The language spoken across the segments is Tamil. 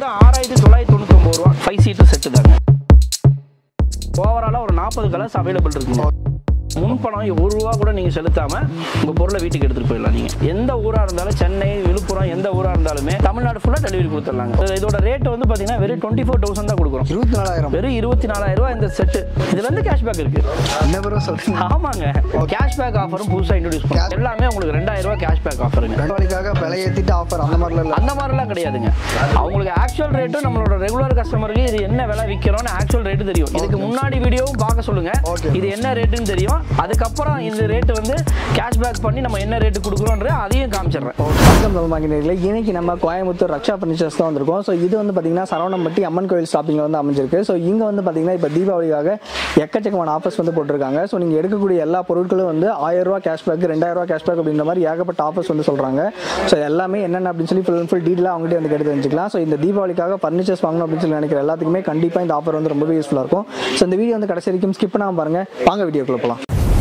வெறும் ஆறாயிரத்தி தொள்ளாயிரத்தி தொண்ணூத்தொம்பது ரூபா ஃபைவ் சீட்டர் செட்டு தாங்க ஓவராலாக ஒரு நாற்பது கலர்ஸ் அவைலபிள் இருக்குங்க முன்பணம் ஒரு ரூபா கூட நீங்கள் செலுத்தாம உங்க பொருளை வீட்டுக்கு எடுத்துட்டு போயிடலாம் நீங்க எந்த ஊரா இருந்தாலும் சென்னை விழுப்புரம் எந்த ஊரா இருந்தாலுமே தமிழ்நாடு ஃபுல்லா டெலிவரி கொடுத்துடலாங்க இது- இதோட ரேட் வந்து பாத்தீங்கன்னா வெறும் டுவெண்ட்டி ஃபோர் தௌசண்ட் தான் கொடுக்குறோம் இருபத்தி நாலாயிரம் வெறும் இருபத்தி நாலாயிரம் ரூபாய் இந்த செட்டு இதுல இருந்து கேஷ்பேக் இருக்கு என்ன ப்ரோ சொல்றீங்க ஆமாங்க கேஷ்பேக் ஆஃபரும் புதுசா இன்ட்ரோடியூஸ் பண்ணுவோம் எல்லாமே உங்களுக்கு ரெண்டாயிரம் ரூபாய் கேஷ்பேக் ஆஃபருங்க தீபாவளிக்காக விலை ஏற்றிட்டு ஆஃபர் அந்த மாதிரிலாம் இல்லை அந்த மாதிரிலாம் கிடையாதுங்க அவங்களுக்கு ஆக்சுவல் ரேட்டும் நம்மளோட ரெகுலர் கஸ்டமருக்கு இது என்ன விலை விற்கிறோம்னு ஆக்சுவல் ரேட்டு தெரியும் இதுக்கு முன்னாடி வீடியோவும் பார்க்க சொல்லுங்க Okay. இது என்ன ரேட்டுன்னு தெரியும் அதுக்கப்புறம் இந்த ரேட்டு வந்து கேஷ்பேக் பண்ணி நம்ம என்ன ரேட்டு கொடுக்குறோன்ற அதையும் காமிச்சிடுறேன் வணக்கம் தமிழ்மாங்கினர்களே இன்னைக்கு நம்ம கோயம்புத்தூர் ரக்ஷா ஃபர்னிச்சர்ஸ் தான் வந்திருக்கோம் ஸோ இது வந்து பார்த்தீங்கன்னா சரவணம்பட்டி அம்மன் கோயில் ஸ்டாப்பிங்கில் வந்து அமைஞ்சிருக்கு ஸோ இங்கே வந்து பார்த்தீங்கன்னா இப்போ தீபாவளிக்காக எக்கச்சக்கமான ஆஃபர்ஸ் வந்து போட்டிருக்காங்க ஸோ நீங்கள் எடுக்கக்கூடிய எல்லா பொருட்களும் வந்து ஆயிரம் ரூபா கேஷ்பேக் ரெண்டாயிரம் ரூபா கேஷ்பேக் அப்படின்ற மாதிரி ஏகப்பட்ட ஆஃபர்ஸ் வந்து சொல்கிறாங்க ஸோ எல்லாமே என்னென்ன அப்படின்னு சொல்லி ஃபுல் அண்ட் ஃபுல் டீட்டெயிலாக அவங்ககிட்ட வந்து கேட்டு தெரிஞ்சுக்கலாம் ஸோ இந்த தீபாவளிக்காக ஃபர்னிச்சர்ஸ் வாங்கணும் அப்படின்னு சொல்லி நினைக்கிற எல்லாத்துக்குமே கண்டிப்பாக இந்த ஆஃபர் வந்து ரொம்பவே யூஸ்ஃபுல்லாக இருக்கும் ஸோ இந்த வீடியோ வந்து கடைசி வரைக்கும் ஸ்கிப் பண்ணாமல் பாருங்கள் வாங்க வீடியோக்குள்ள போகலாம்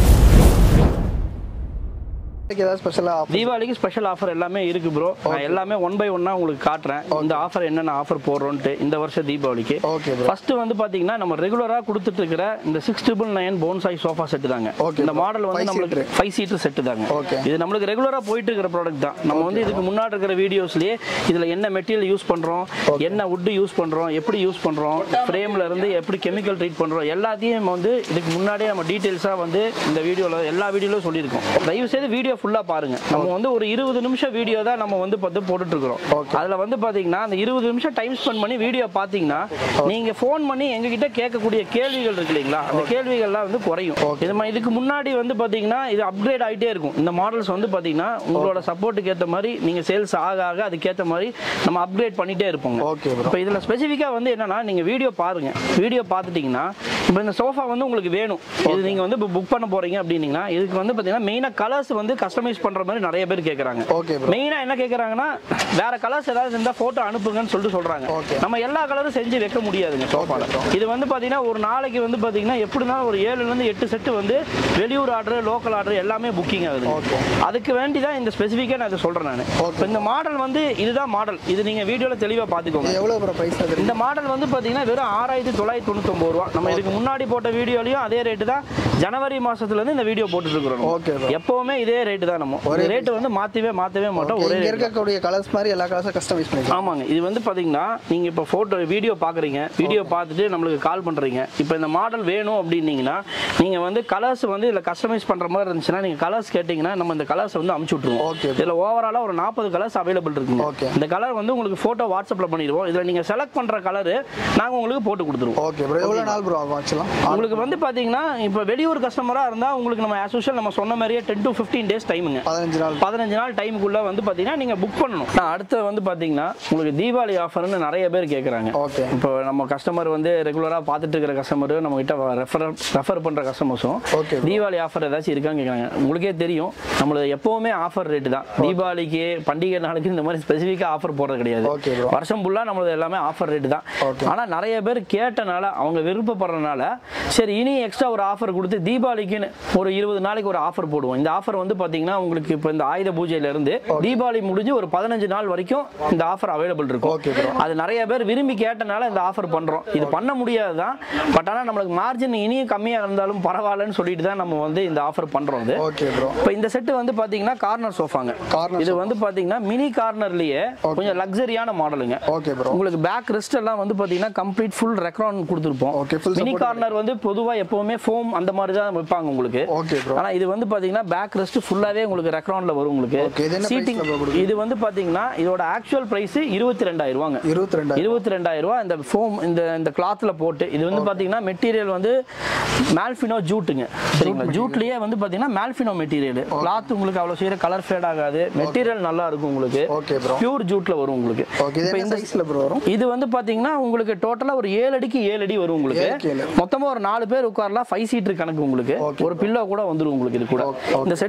ஏதாவது ஸ்பெஷலாக தீபாவளிக்கு ஸ்பெஷல் ஆஃபர் எல்லாமே இருக்கு ப்ரோ நான் எல்லாமே ஒன் பை ஒன்னா உங்களுக்கு காட்டுறேன் இந்த ஆஃபர் என்னென்ன ஆஃபர் போடுறோன்ட்டு இந்த வருஷம் தீபாவளிக்கு ஓகே ப்ரோ ஃபர்ஸ்ட் வந்து பாத்தீங்கன்னா நம்ம ரெகுலரா கொடுத்துட்டு இருக்கிற இந்த six triple nine bonsai sofa set தாங்க Okay, இந்த bro. மாடல் வந்து Five நம்மளுக்கு seater. ஃபைவ் சீட்டர் செட்டு தாங்க Okay. இது நம்மளுக்கு ரெகுலரா போயிட்டு இருக்கிற ப்ராடக்ட் தான் நம்ம வந்து இதுக்கு முன்னாடி இருக்கிற வீடியோஸ்லயே இதுல என்ன மெட்டீரியல் யூஸ் பண்றோம் என்ன wood யூஸ் பண்றோம் எப்படி யூஸ் பண்றோம் ஃப்ரேம்ல இருந்து எப்படி கெமிக்கல் ட்ரீட் பண்றோம் எல்லாத்தையும் நம்ம வந்து இதுக்கு முன்னாடியே நம்ம டீடைல்ஸா வந்து இந்த வீடியோல எல்லா வீடியோலும் சொல்லியிருக்கோம் தயவு செய்து வீடியோ ஃபுல்லா பாருங்க நம்ம வந்து ஒரு இருபது நிமிஷம் வீடியோ தான் நம்ம வந்து பார்த்து போட்டுட்டு இருக்கிறோம் அதுல வந்து பாத்தீங்கன்னா அந்த இருபது நிமிஷம் டைம் ஸ்பெண்ட் பண்ணி வீடியோ பாத்தீங்கன்னா நீங்க ஃபோன் பண்ணி எங்ககிட்ட கேட்கக்கூடிய கேள்விகள் இருக்கு இல்லைங்களா அந்த கேள்விகள்லாம் வந்து குறையும் இது ம- இதுக்கு முன்னாடி வந்து பாத்தீங்கன்னா இது அப்கிரேட் ஆயிட்டே இருக்கும் இந்த மாடல்ஸ் வந்து பாத்தீங்கன்னா உங்களோட சப்போர்ட்டுக்கு ஏத்த மாதிரி நீங்க சேல்ஸ் ஆக ஆக அதுக்கேத்த மாதிரி நம்ம அப்கிரேட் பண்ணிட்டே இருப்போம் Okay, bro. இப்போ இதுல ஸ்பெசிஃபிக்கா வந்து என்னன்னா நீங்க வீடியோ பாருங்க வீடியோ பார்த்துட்டீங்கன்னா இப்போ இந்த சோஃபா வந்து உங்களுக்கு வேணும் இது நீங்க வந்து புக் பண்ண போறீங்க அப்படின்னீங்கன்னா இதுக்கு வந்து பாத்தீங்கன்னா மெயினா கலர்ஸ் வந்து கஸ்டமைஸ் பண்ற மாதிரி நிறைய பேர் கேக்குறாங்க ஓகே ப்ரோ மெயினா என்ன கேக்குறாங்கன்னா வேற கலர்ஸ் ஏதாவது இருந்தா போட்டோ அனுப்புங்கன்னு சொல்லிட்டு சொல்றாங்க Okay. நம்ம எல்லா கலரும் செஞ்சு வைக்க முடியாதுங்க சோஃபால இது வந்து பாத்தீங்கன்னா ஒரு நாளைக்கு வந்து பாத்தீங்கன்னா எப்படினாலும் ஒரு ஏழுல இருந்து எட்டு செட்டு வந்து வெளியூர் ஆர்டர் லோக்கல் ஆர்டர் எல்லாமே புக்கிங் ஆகுது Okay. அதுக்கு வேண்டி தான் இந்த ஸ்பெசிஃபிக்கா நான் இதை சொல்றேன் நான் இப்போ இந்த மாடல் வந்து இதுதான் மாடல் இது நீங்க வீடியோல தெளிவா பாத்துக்கோங்க இது எவ்வளோ ப்ரோ ப்ரைஸ் அது இந்த மாடல் வந்து பாத்தீங்கன்னா வெறும் ஆறாயிரத்தி தொள்ளாயிரத்தி தொண்ணூத்தொம்பது ரூபா நம்ம இதுக்கு முன்னாடி போட்ட வீடியோலயும் அதே ரேட்டு தான் ஜனவரி மாசத்துல இருந்து இந்த வீடியோ போட்டுட்டு இருக்கிறோம் நம்ம. ஓகே ப்ரோ எப்பவுமே இதே ரேட்டு தான் நம்ம ஒரே ரேட்டு வந்து மாத்தவே மாத்தவே மாட்டோம் ஒரே இங்க rate தான். இருக்கக்கூடிய கலர்ஸ் மாதிரி எல்லா கலர்ஸும் கஸ்டமைஸ் பண்ணிக்கலாம் ஆமாங்க இது வந்து பாத்தீங்கன்னா நீங்க இப்போ போட்டோ வீடியோ பாக்குறீங்க வீடியோ பார்த்துட்டு நம்மளுக்கு கால் பண்றீங்க இப்போ இந்த மாடல் வேணும் அப்படின்னீங்கன்னா நீங்க வந்து கலர்ஸ் வந்து இதுல கஸ்டமைஸ் பண்ற மாதிரி இருந்துச்சுன்னா நீங்க கலர்ஸ் கேட்டீங்கன்னா நம்ம இந்த கலர்ஸ் வந்து அமுச்சு விட்டுருவோம் Okay. இதுல ஓவராலா ஒரு நாற்பது கலர்ஸ் அவைலபிள் இருக்குங்க Okay. இந்த கலர் வந்து உங்களுக்கு போட்டோ வாட்ஸ்அப்ல பண்ணிடுவோம் இதுல நீங்க செலக்ட் பண்ற கலர் நாங்க உங்களுக்கு போட்டு கொடுத்துருவோம் ஓகே ப்ரோ எவ்வளோ நாள் ப்ரோ ஆகும் ஆக்சுவலாக உங்களுக்கு வந்து பாத்தீங்கன்னா இப்போ வெளியூர் கஸ்டமரா இருந்தா உங்களுக்கு நம்ம as usual நம்ம சொன்ன மாதிரியே டென் டு ஃபிஃப்டீன் டேஸ் டைமுங்க பதினஞ்சு நாள் பதினஞ்சு நாள் டைமுக்குள்ள வந்து பாத்தீங்கன்னா நீங்க புக் பண்ணணும் நான் அடுத்து வந்து பாத்தீங்கன்னா உங்களுக்கு தீபாவளி ஆஃபர்னு நிறைய பேர் கேக்குறாங்க ஓகே இப்போ நம்ம கஸ்டமர் வந்து ரெகுலரா பார்த்துட்டு இருக்கிற கஸ்டமர் நம்ம கிட்ட ரெஃபர் ரெஃபர் பண்ற கஸ்டமர்ஸும் Okay. தீபாவளி ஆஃபர் ஏதாச்சும் இருக்கான்னு கேட்குறாங்க உங்களுக்கே தெரியும் நம்மளது எப்பவுமே ஆஃபர் ரேட்டு தான் தீபாவளிக்கு பண்டிகை நாளுக்கு இந்த மாதிரி ஸ்பெசிஃபிக்காக ஆஃபர் போடுறது கிடையாது Okay, bro. வருஷம் ஃபுல்லா நம்மளது எல்லாமே ஆஃபர் ரேட்டு தான் Okay. ஆனா நிறைய பேர் கேட்டனால அவங்க விருப்பப்படுறதுனால சரி இனி எக்ஸ்ட்ரா ஒரு ஆஃபர் கொடுத்து தீபாவளிக்குன்னு ஒரு இருபது நாளைக்கு ஒரு ஆஃபர் போடுவோம் இந்த ஆஃபர் வந்து பாத்தீங்கன்னா உங்களுக்கு இப்போ இந்த ஆயுத பூஜையில இருந்து தீபாவளி முடிஞ்சு ஒரு பதினஞ்சு நாள் வரைக்கும் இந்த ஆஃபர் அவைலபிள் இருக்கும் Okay, bro. அது நிறைய பேர் விரும்பி கேட்டனால இந்த ஆஃபர் பண்றோம் இது பண்ண முடியாது தான் பட் ஆனா நம்மளுக்கு மார்ஜின் இனியும் கம்மியா இருந்தாலும் பரவாயில்லன்னு சொல்லிட்டு தான் நம்ம வந்து இந்த ஆஃபர் பண்றோம் இது ஓகே ப்ரோ இப்போ இந்த செட்டு வந்து பாத்தீங்கன்னா கார்னர் சோஃபாங்க Corner இது வந்து பாத்தீங்கன்னா மினி கார்னர்லயே கொஞ்சம் லக்ஸரியான மாடலுங்க ஓகே ப்ரோ உங்களுக்கு பேக் ரெஸ்ட் எல்லாம் வந்து பாத்தீங்கன்னா கம்ப்ளீட் ஃபுல் ரெக்ரான் கொடுத்துருப்போம் Okay, full mini support corner வந்து பொதுவா எப்பவுமே ஃபோம் அந்த மாதிரி தான் வைப்பாங்க உங்களுக்கு ஓகே ப்ரோ ஆனா இது வந்து பாத்தீங்கன்னா பேக் ரெஸ்ட் ஃபுல்லாவே உங்களுக்கு ரெக்ரான்ல வரும் உங்களுக்கு Okay, இது என்ன சீட்டிங் price ல bro கொடுக்குறீங்க? இது வந்து பாத்தீங்கன்னா இதோட ஆக்சுவல் பிரைஸ் இருபத்தி ரெண்டாயிரம் ரூபாங்க இருபத்தி ரெண்டாயிரம் இருபத்தி ரெண்டாயிரம் ரூபாய் இந்த ஃபோம் இந்த இந்த கிளாத்ல போட்டு இது வந்து பாத்தீங்கன்னா மெட்டீரியல் வந்து மால்ஃபினோ ஜூட்டுங்க சரிங்களா ஜூட்லயே வந்து பாத்தீங்கன்னா மால்ஃபினோ மெட்டீரியல் கிளாத் உங்களுக்கு அவ்வளவு சீக்கிரம் கலர் ஃபேட் ஆகாது மெட்டீரியல் நல்லா இருக்கும் உங்களுக்கு ஓகே ப்ரோ பியூர் ஜூட்ல வரும் உங்களுக்கு ஓகே இது இப்ப என்ன சைஸ்ல ப்ரோ வரும் இது வந்து பாத்தீங்கன்னா உங்களுக்கு டோட்டலா ஒரு ஏழு அடிக்கு ஏழு அடி வரும் உங்களுக்கு ஏழுக்கு ஏழு. மொத்தமா ஒரு நாலு பேர் உட்காரலாம் ஃபைவ் சீட்டர் கணக்கு உங்களுக்கு ஒரு பில்லோ கூட வந்துரும் உங்களுக்கு இது கூட இந்த செட்டு வந்தோட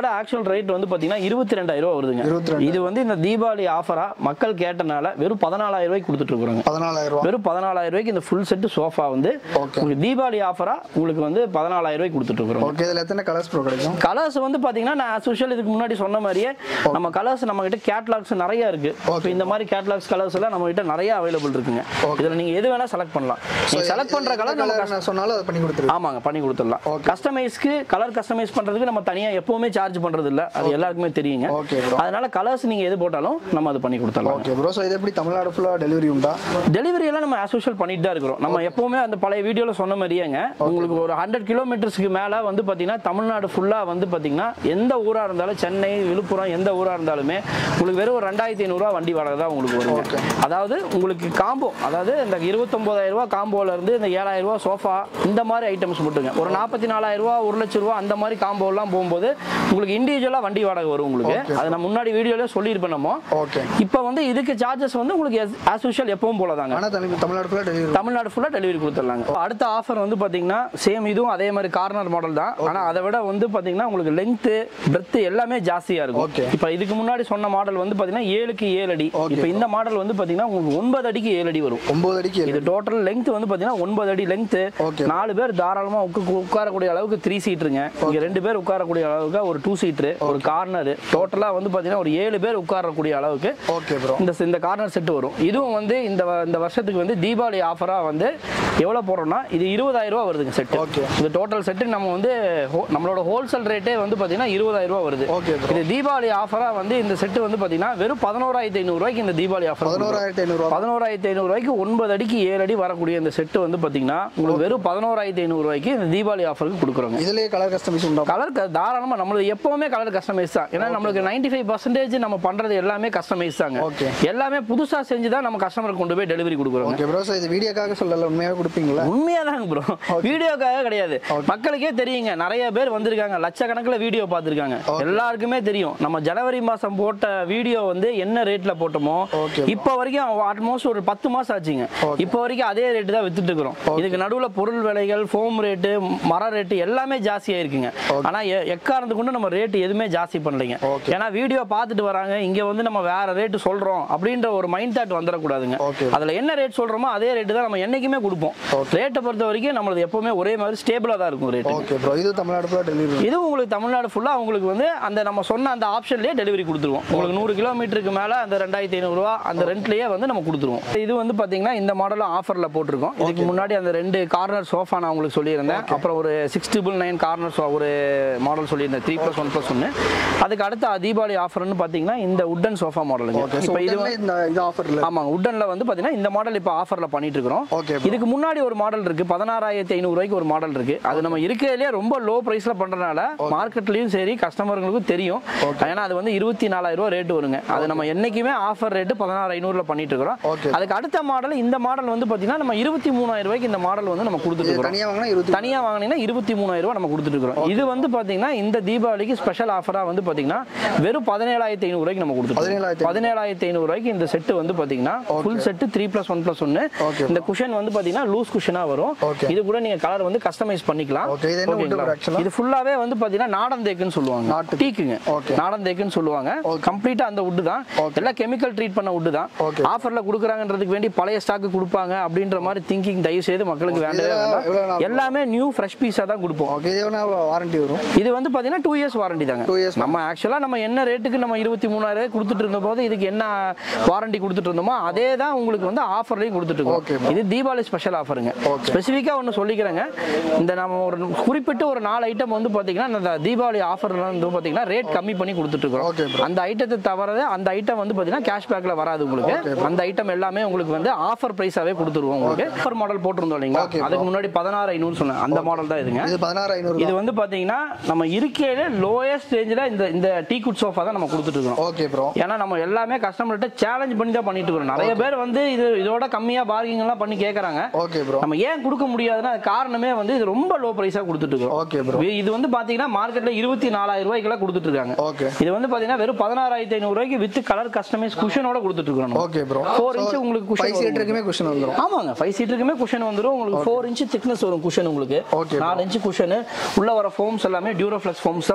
இதோட ஆக்சுவல் ரேட் வந்து பாத்தீங்கன்னா இருபத்தி ரெண்டாயிரம் ரூபா வருதுங்க 22,000. இது வந்து இந்த தீபாவளி ஆஃபரா மக்கள் கேட்டனால வெறும் பதினாலாயிரம் ரூபாய்க்கு கொடுத்துட்டு இருக்கிறோங்க பதினாலாயிரம் ரூபா வெறும் பதினாலாயிரம் ரூபாய்க்கு இந்த ஃபுல் செட் சோஃபா வந்து Okay. உங்களுக்கு தீபாவளி ஆஃபரா உங்களுக்கு வந்து பதினாலாயிரம் ரூபாய்க்கு கொடுத்துட்டு இருக்கிறோம் ஓகே இதுல எத்தனை கலர்ஸ் ப்ரோ கிடைக்கும் கலர்ஸ் வந்து பாத்தீங்கன்னா நான் as usual இதுக்கு முன்னாடி சொன்ன மாதிரியே நம்ம கலர்ஸ் நம்ம கிட்ட கேட்லாக்ஸ் நிறைய இருக்கு So இந்த மாதிரி கேட்லாக்ஸ் கலர்ஸ் எல்லாம் நம்ம கிட்ட நிறைய அவைலபிள் இருக்குங்க இதுல நீங்க எது வேணா செலக்ட் பண்ணலாம் நீங்க செலக்ட் பண்ற கலர் நம்ம கலர் நான் சொன்னாலும் அதை பண்ணி கொடுத்துருவேன் ஆமாங்க பண்ணி கொடுத்துடலாம் கஸ்டமைஸ்க்கு கலர் கஸ்டமைஸ் பண்றதுக்கு நம்ம தனியா எப்பவுமே சார்ஜ் பண்றது இல்ல அது எல்லாருக்குமே தெரியுங்க Okay, bro. அதனால கலர்ஸ் நீங்க எது போட்டாலும் நம்ம அது பண்ணி கொடுத்துடலாம் ஓகே ப்ரோ ஸோ இது எப்படி தமிழ்நாடு ஃபுல்லாக டெலிவரி உண்டா டெலிவரி எல்லாம் நம்ம as usual பண்ணிட்டு தான் இருக்கிறோம் நம்ம எப்பவுமே அந்த பழைய வீடியோல சொன்ன மாதிரியேங்க உங்களுக்கு ஒரு ஹண்ட்ரட் கிலோமீட்டர்ஸ்க்கு மேல வந்து பாத்தீங்கன்னா தமிழ்நாடு ஃபுல்லா வந்து பாத்தீங்கன்னா எந்த ஊரா இருந்தாலும் சென்னை விழுப்புரம் எந்த ஊரா இருந்தாலுமே உங்களுக்கு வெறும் ஒரு ரெண்டாயிரத்தி ஐநூறுரூவா வண்டி வாடகை தான் உங்களுக்கு வருங்க அதாவது உங்களுக்கு காம்போ அதாவது இந்த இருபத்தொன்பதாயிரம் ரூபாய் காம்போல இருந்து இந்த ஏழாயிரம் ரூபாய் சோஃபா இந்த மாதிரி ஐட்டம்ஸ் மட்டுங்க ஒரு நாற்பத்தி நாலாயிரம் ரூபாய் ஒரு லட்சம் ரூபாய் அந்த மாதிரி காம்போ எல்லாம் போகும்போது உங்களுக்கு இண்டிவிஜுவலா வண்டி வாடகை வரும் உங்களுக்கு அது நான் முன்னாடி வீடியோல சொல்லியிருப்பேன் நம்ம ஓகே இப்போ வந்து இதுக்கு சார்ஜஸ் வந்து உங்களுக்கு ஆஸ் யூஷுவல் எப்பவும் போல தாங்க ஆனால் தமிழ் தமிழ்நாடு ஃபுல்லாக டெலிவரி தமிழ்நாடு ஃபுல்லா டெலிவரி கொடுத்துடலாங்க அடுத்த ஆஃபர் வந்து பாத்தீங்கன்னா சேம் இதுவும் அதே மாதிரி கார்னர் மாடல் தான் ஆனா அதை விட வந்து பாத்தீங்கன்னா உங்களுக்கு லென்த் பிரெத் எல்லாமே ஜாஸ்தியா இருக்கும் Okay. இப்போ இதுக்கு முன்னாடி சொன்ன மாடல் வந்து பாத்தீங்கன்னா ஏழுக்கு ஏழு அடி Okay. இப்போ இந்த மாடல் வந்து பாத்தீங்கன்னா உங்களுக்கு ஒன்பது அடிக்கு ஏழு அடி வரும் ஒம்பது அடிக்கு இது டோட்டல் லெங்த் வந்து பாத்தீங்கன்னா ஒன்பது அடி லெங்த் Okay. நாலு பேர் தாராளமா உட்க- உட்காரக்கூடிய அளவுக்கு த்ரீ சீட்டுருங்க இங்க ரெண்டு பேர் உட்காரக்கூடிய அளவுக்கு ஒரு டூ சீட்ரு ஒரு கார்னர் டோட்டலா வந்து பாத்தீங்கன்னா ஒரு ஏழு பேர் உட்காரக்கூடிய அளவுக்கு ஓகே ப்ரோ இந்த இந்த கார்னர் செட் வரும் இதுவும் வந்து இந்த வ- இந்த வருஷத்துக்கு வந்து தீபாவளி ஆஃபரா வந்து எவ்வளவு போடுறோம்னா இது இருபதாயிரம் ரூபா வருதுங்க செட் Okay. இந்த டோட்டல் செட்டு நம்ம வந்து ho- நம்மளோட ஹோல்சேல் ரேட்டே வந்து பாத்தீங்கன்னா இருபதாயிரம் ரூபா வருது Okay, bro. இது தீபாவளி ஆஃபரா வந்து இந்த செட் வந்து பாத்தீங்கன்னா வெறும் பதினோராயிரத்தி ஐநூறு ரூபாய்க்கு இந்த தீபாவளி ஆஃபர் பதினோராயிரத்தி ஐநூறுரூவா பதினோராயிரத்தி ஐநூறு ரூபாய்க்கு ஒன்பது அடிக்கு ஏழு அடி வரக்கூடிய இந்த செட்டு வந்து பாத்தீங்கன்னா உங்களுக்கு வெறும் பதினோராயிரத்தி ஐநூறு ரூபாய்க்கு இந்த தீபாவளி ஆஃபருக்கு கொடுக்குறோங்க இதுலேயே கலர் கஸ்டமைஸ் உண்டா கலர் தாராளமா நம்மளுக்கு எப்பவுமே கலர் கஸ்டமைஸ் தான் ஏன்னா நம்மளுக்கு 95% ஃபைவ் பர்சன்டேஜ் நம்ம பண்றது எல்லாமே கஸ்டமைஸ் தாங்க Okay. எல்லாமே புதுசா செஞ்சு தான் நம்ம கஸ்டமருக்கு கொண்டு போய் டெலிவரி கொடுக்குறோம் ஓகே ப்ரோ ஸோ இது வீடியோக்காக சொல்லல உண்மையாகவே கொடுப்பீங்களா உண்மையா தாங்க ப்ரோ வீடியோக்காக கிடையாது மக்களுக்கே தெரியுங்க நிறைய பேர் வந்திருக்காங்க லட்சக்கணக்கில் வீடியோ பார்த்துருக்காங்க எல்லாருக்குமே தெரியும் நம்ம ஜனவரி மாசம் போட்ட வீடியோ வந்து என்ன ரேட்ல போட்டோமோ Okay. இப்போ வரைக்கும் ஆல்மோஸ்ட் ஒரு பத்து மாசம் ஆச்சுங்க இப்போ வரைக்கும் அதே ரேட்டு தான் வித்துட்டு இருக்கிறோம் இதுக்கு நடுவுல பொருள் விலைகள் ஃபோம் ரேட்டு மர ரேட்டு எல்லாமே ஜாஸ்தி ஆயிருக்குங்க ஆனா எ- எக்காரணத்து கொண்டு நம்ம ரேட் எதுவுமே ஜாஸ்தி பண்ணலைங்க Okay. ஏன்னா வீடியோ பார்த்துட்டு வராங்க இங்க வந்து நம்ம வேற ரேட்டு சொல்றோம் அப்படின்ற ஒரு மைண்ட் தாட் வந்துடக்கூடாதுங்க Okay. அதுல என்ன ரேட் சொல்றோமோ அதே ரேட்டு தான் நம்ம என்னைக்குமே கொடுப்போம் ரேட்டை பொறுத்த வரைக்கும் நம்மளது எப்பவுமே ஒரே மாதிரி ஸ்டேபிளா தான் இருக்கும் ரேட் ஓகே ப்ரோ இது தமிழ்நாடு ஃபுல்லாக டெலிவரி இது உங்களுக்கு தமிழ்நாடு ஃபுல்லா உங்களுக்கு வந்து அந்த நம்ம சொன்ன அந்த ஆப்ஷன்லயே டெலிவரி கொடுத்துருவோம் உங்களுக்கு நூறு கிலோமீட்டருக்கு மேல அந்த ரெண்டாயிரத்தி ஐநூறுரூவா அந்த ரெண்ட்லயே வந்து நம்ம கொடுத்துருவோம் இது வந்து பாத்தீங்கன்னா இந்த மாடலும் ஆஃபர்ல போட்டிருக்கோம் இதுக்கு முன்னாடி அந்த ரெண்டு கார்னர் சோஃபா நான் உங்களுக்கு சொல்லியிருந்தேன் அப்புறம் ஒரு சிக்ஸ் ட்ரிபிள் நைன் கார்னர் ஒரு மாடல் சொல்லியிருந்தேன் த்ரீ ப்ளஸ் ஒன் ப்ளஸ் ஒன்று அதுக்கு அடுத்த தீபாவளி ஆஃபர்னு பாத்தீங்கன்னா இந்த உட்டன் சோஃபா மாடலுங்க ஓகே ஸோ இப்போ இது இது இந்த இது ஆஃபரில் ஆமாங்க உட்டன்ல வந்து பாத்தீங்கன்னா இந்த மாடல் இப்போ ஆஃபர்ல பண்ணிட்டு இருக்கிறோம் Okay, bro. இதுக்கு முன்னாடி ஒரு மாடல் இருக்கு பதினாறாயிரத்தி ஐநூறு ரூபாய்க்கு ஒரு மாடல் இருக்கு அது நம்ம இருக்கிறதுலே ரொம்ப லோ பிரைஸ்ல பண்றதுனால மார்க்கெட்லயும் சரி கஸ்டமர்களுக்கும் தெரியும் ஏன்னா அது வந்து இருபத்தி நாலாயிரம் ரூபாய் ரேட் வருங்க அது நம்ம என்னைக்குமே ஆஃபர் ரேட்டு பதினாறு ஐநூறுல பண்ணிட்டு இருக்கிறோம் Okay. அதுக்கு அடுத்த மாடல் இந்த மாடல் வந்து பாத்தீங்கன்னா நம்ம இருபத்தி மூணாயிரம் ரூபாய்க்கு இந்த மாடல் வந்து நம்ம கொடுத்துட்டு இது இருக்கிறோம் தனியாக வாங்கினா இருபத்தி தனியா வாங்கினீங்கன்னா இருபத்தி மூணாயிரம் ரூபாய் நம்ம கொடுத்துட்டு இருக்கிறோம் இது வந்து பாத்தீங்கன்னா இந்த தீபாவளிக்கு ஸ்பெஷல் ஆஃபரா வந்து பாத்தீங்கன்னா வெறும் பதினேழாயிரத்தி ஐநூறு ரூபாய்க்கு நம்ம கொடுத்துட்டு பதினேழாயிரத்தி பதினேழாயிரத்தி ஐநூறு ரூபாய்க்கு இந்த செட்டு வந்து பாத்தீங்கன்னா full set three plus one plus ஒன்னு Okay. இந்த குஷன் வந்து பாத்தீங்கன்னா லூஸ் குஷனா வரும் Okay. இது கூட நீங்க கலர் வந்து கஸ்டமைஸ் பண்ணிக்கலாம் Okay, இது என்ன wood ஓகேங்களா? bro actually? இது ஃபுல்லாவே வந்து பாத்தீங்கன்னா நாடன் தேக்குன்னு சொல்லுவாங்க நாட்டு- டீக்குங்க Okay. நாடன் தேக்குன்னு சொல்லுவாங்க கம்ப்ளீட்டா அந்த வுட் தான் Okay. எல்லாம் கெமிக்கல் ட்ரீட் பண்ண வுட் தான் Okay. ஆஃபர்ல கொடுக்குறாங்கன்றதுக்கு வேண்டி பழைய ஸ்டாக் கொடுப்பாங்க அப்படின்ற மாதிரி திங்கிங் தயவு செய்து மக்களுக்கு வேண்டவே இதெல்லாம் எவ்வளவு வேண்டாம் நாள் எல்லாமே நியூ ஃப்ரெஷ் பீஸா தான் கொடுப்போம் ஓகே இது எவ்வளோ வாரண்டி வரும் இது வந்து பாத்தீங்கன்னா டூ இயர்ஸ் வாரண்டி தாங்க Two years நம்ம ஆக்சுவலா நம்ம என்ன ரேட்டுக்கு நம்ம இருபத்தி மூணாயிரம் கொடுத்துட்டு இருந்த போது இதுக்கு என்ன வாரண்டி கொடுத்துட்டு இருந்தோமோ அதே தான் உங்களுக்கு வந்து ஆஃபர்லையும் கொடுத்துட்டு Okay, இருக்கோம் இது தீபாவளி ஸ்பெஷல் ஆஃபருங்க Okay. ஸ்பெசிஃபிக்கா ஒன்று சொல்லிக்கிறேங்க இந்த நம்ம ஒரு குறிப்பிட்ட ஒரு நாலு ஐட்டம் வந்து பாத்தீங்கன்னா இந்த தீபாவளி ஆஃபர்ல வந்து பாத்தீங்கன்னா ரேட் கம்மி பண்ணி கொடுத்துட்டு Okay, இருக்கோம் bro. அந்த ஐட்டத்தை தவிர அந்த ஐட்டம் வந்து பாத்தீங்கன்னா கேஷ்பேக்ல வராது உங்களுக்கு அந்த ஐட்டம் எல்லாமே உங்களுக்கு வந்து ஆஃபர் பிரைஸாவே கொடுத்துருவோம் உங்களுக்கு ஆஃபர் மாடல் போட்டிருந்தோம் இல்லைங்களா Okay, bro. அதுக்கு முன்னாடி பதினாறு ஐநூறு சொன்னேன் அந்த மாடல் தான் இதுங்க இது பதினாறு ஐநூறு இது வந்து பாத்தீங்கன்னா நம்ம இருக்கையில லோயஸ்ட் ரேஞ்சில் இந்த இந்த டீ குட் சோஃபா தான் நம்ம கொடுத்துட்டு இருக்கோம் ஓகே ப்ரோ ஏன்னா நம்ம எல்லாமே கஸ்டமர்கிட்ட சேலஞ்ச் பண்ணி தான் பண்ணிட்டு இருக்கோம் நிறைய பேர் வந்து இது இதோட கம்மியா பார்க்கிங் எல்லாம் பண்ணி கேக்குறாங்க ஓகே ப்ரோ நம்ம ஏன் கொடுக்க முடியாதுன்னா அது காரணமே வந்து இது ரொம்ப லோ பிரைஸா கொடுத்துட்டு இருக்கோம் ஓகே ப்ரோ இது வந்து பாத்தீங்கன்னா மார்க்கெட்ல இருபத்தி நாலாயிரம் ரூபாய்க்கெல்லாம் கொடுத்துட்டு இருக்காங்க ஓகே இது வந்து பாத்தீங்கன்னா வெறும் பதினாறாயிரத்தி ஐநூறு ரூபாய்க்கு வித் கலர் கஸ்டமைஸ் குஷனோட கொடுத்துட்டு இருக்கோம் நம்ம. ஓகே ப்ரோ ஃபோர் இன்ச் உங்களுக்கு ஃபைவ் குஷன் சீட்டருக்குமே கொஸ்டின் வந்துடும் ஆமாங்க ஃபைவ் சீட்டுக்குமே குஷன் வந்துரும் உங்களுக்கு ஃபோர் இன்ச் திக்னஸ் வரும் குஷன் உங்களுக்கு Okay, நாலு இன்ச் குஷன் உள்ள வர ஃபோம்ஸ் எல்லாமே டியூரோஃப்ளெக்ஸ் ஃபோம்ஸ் தான்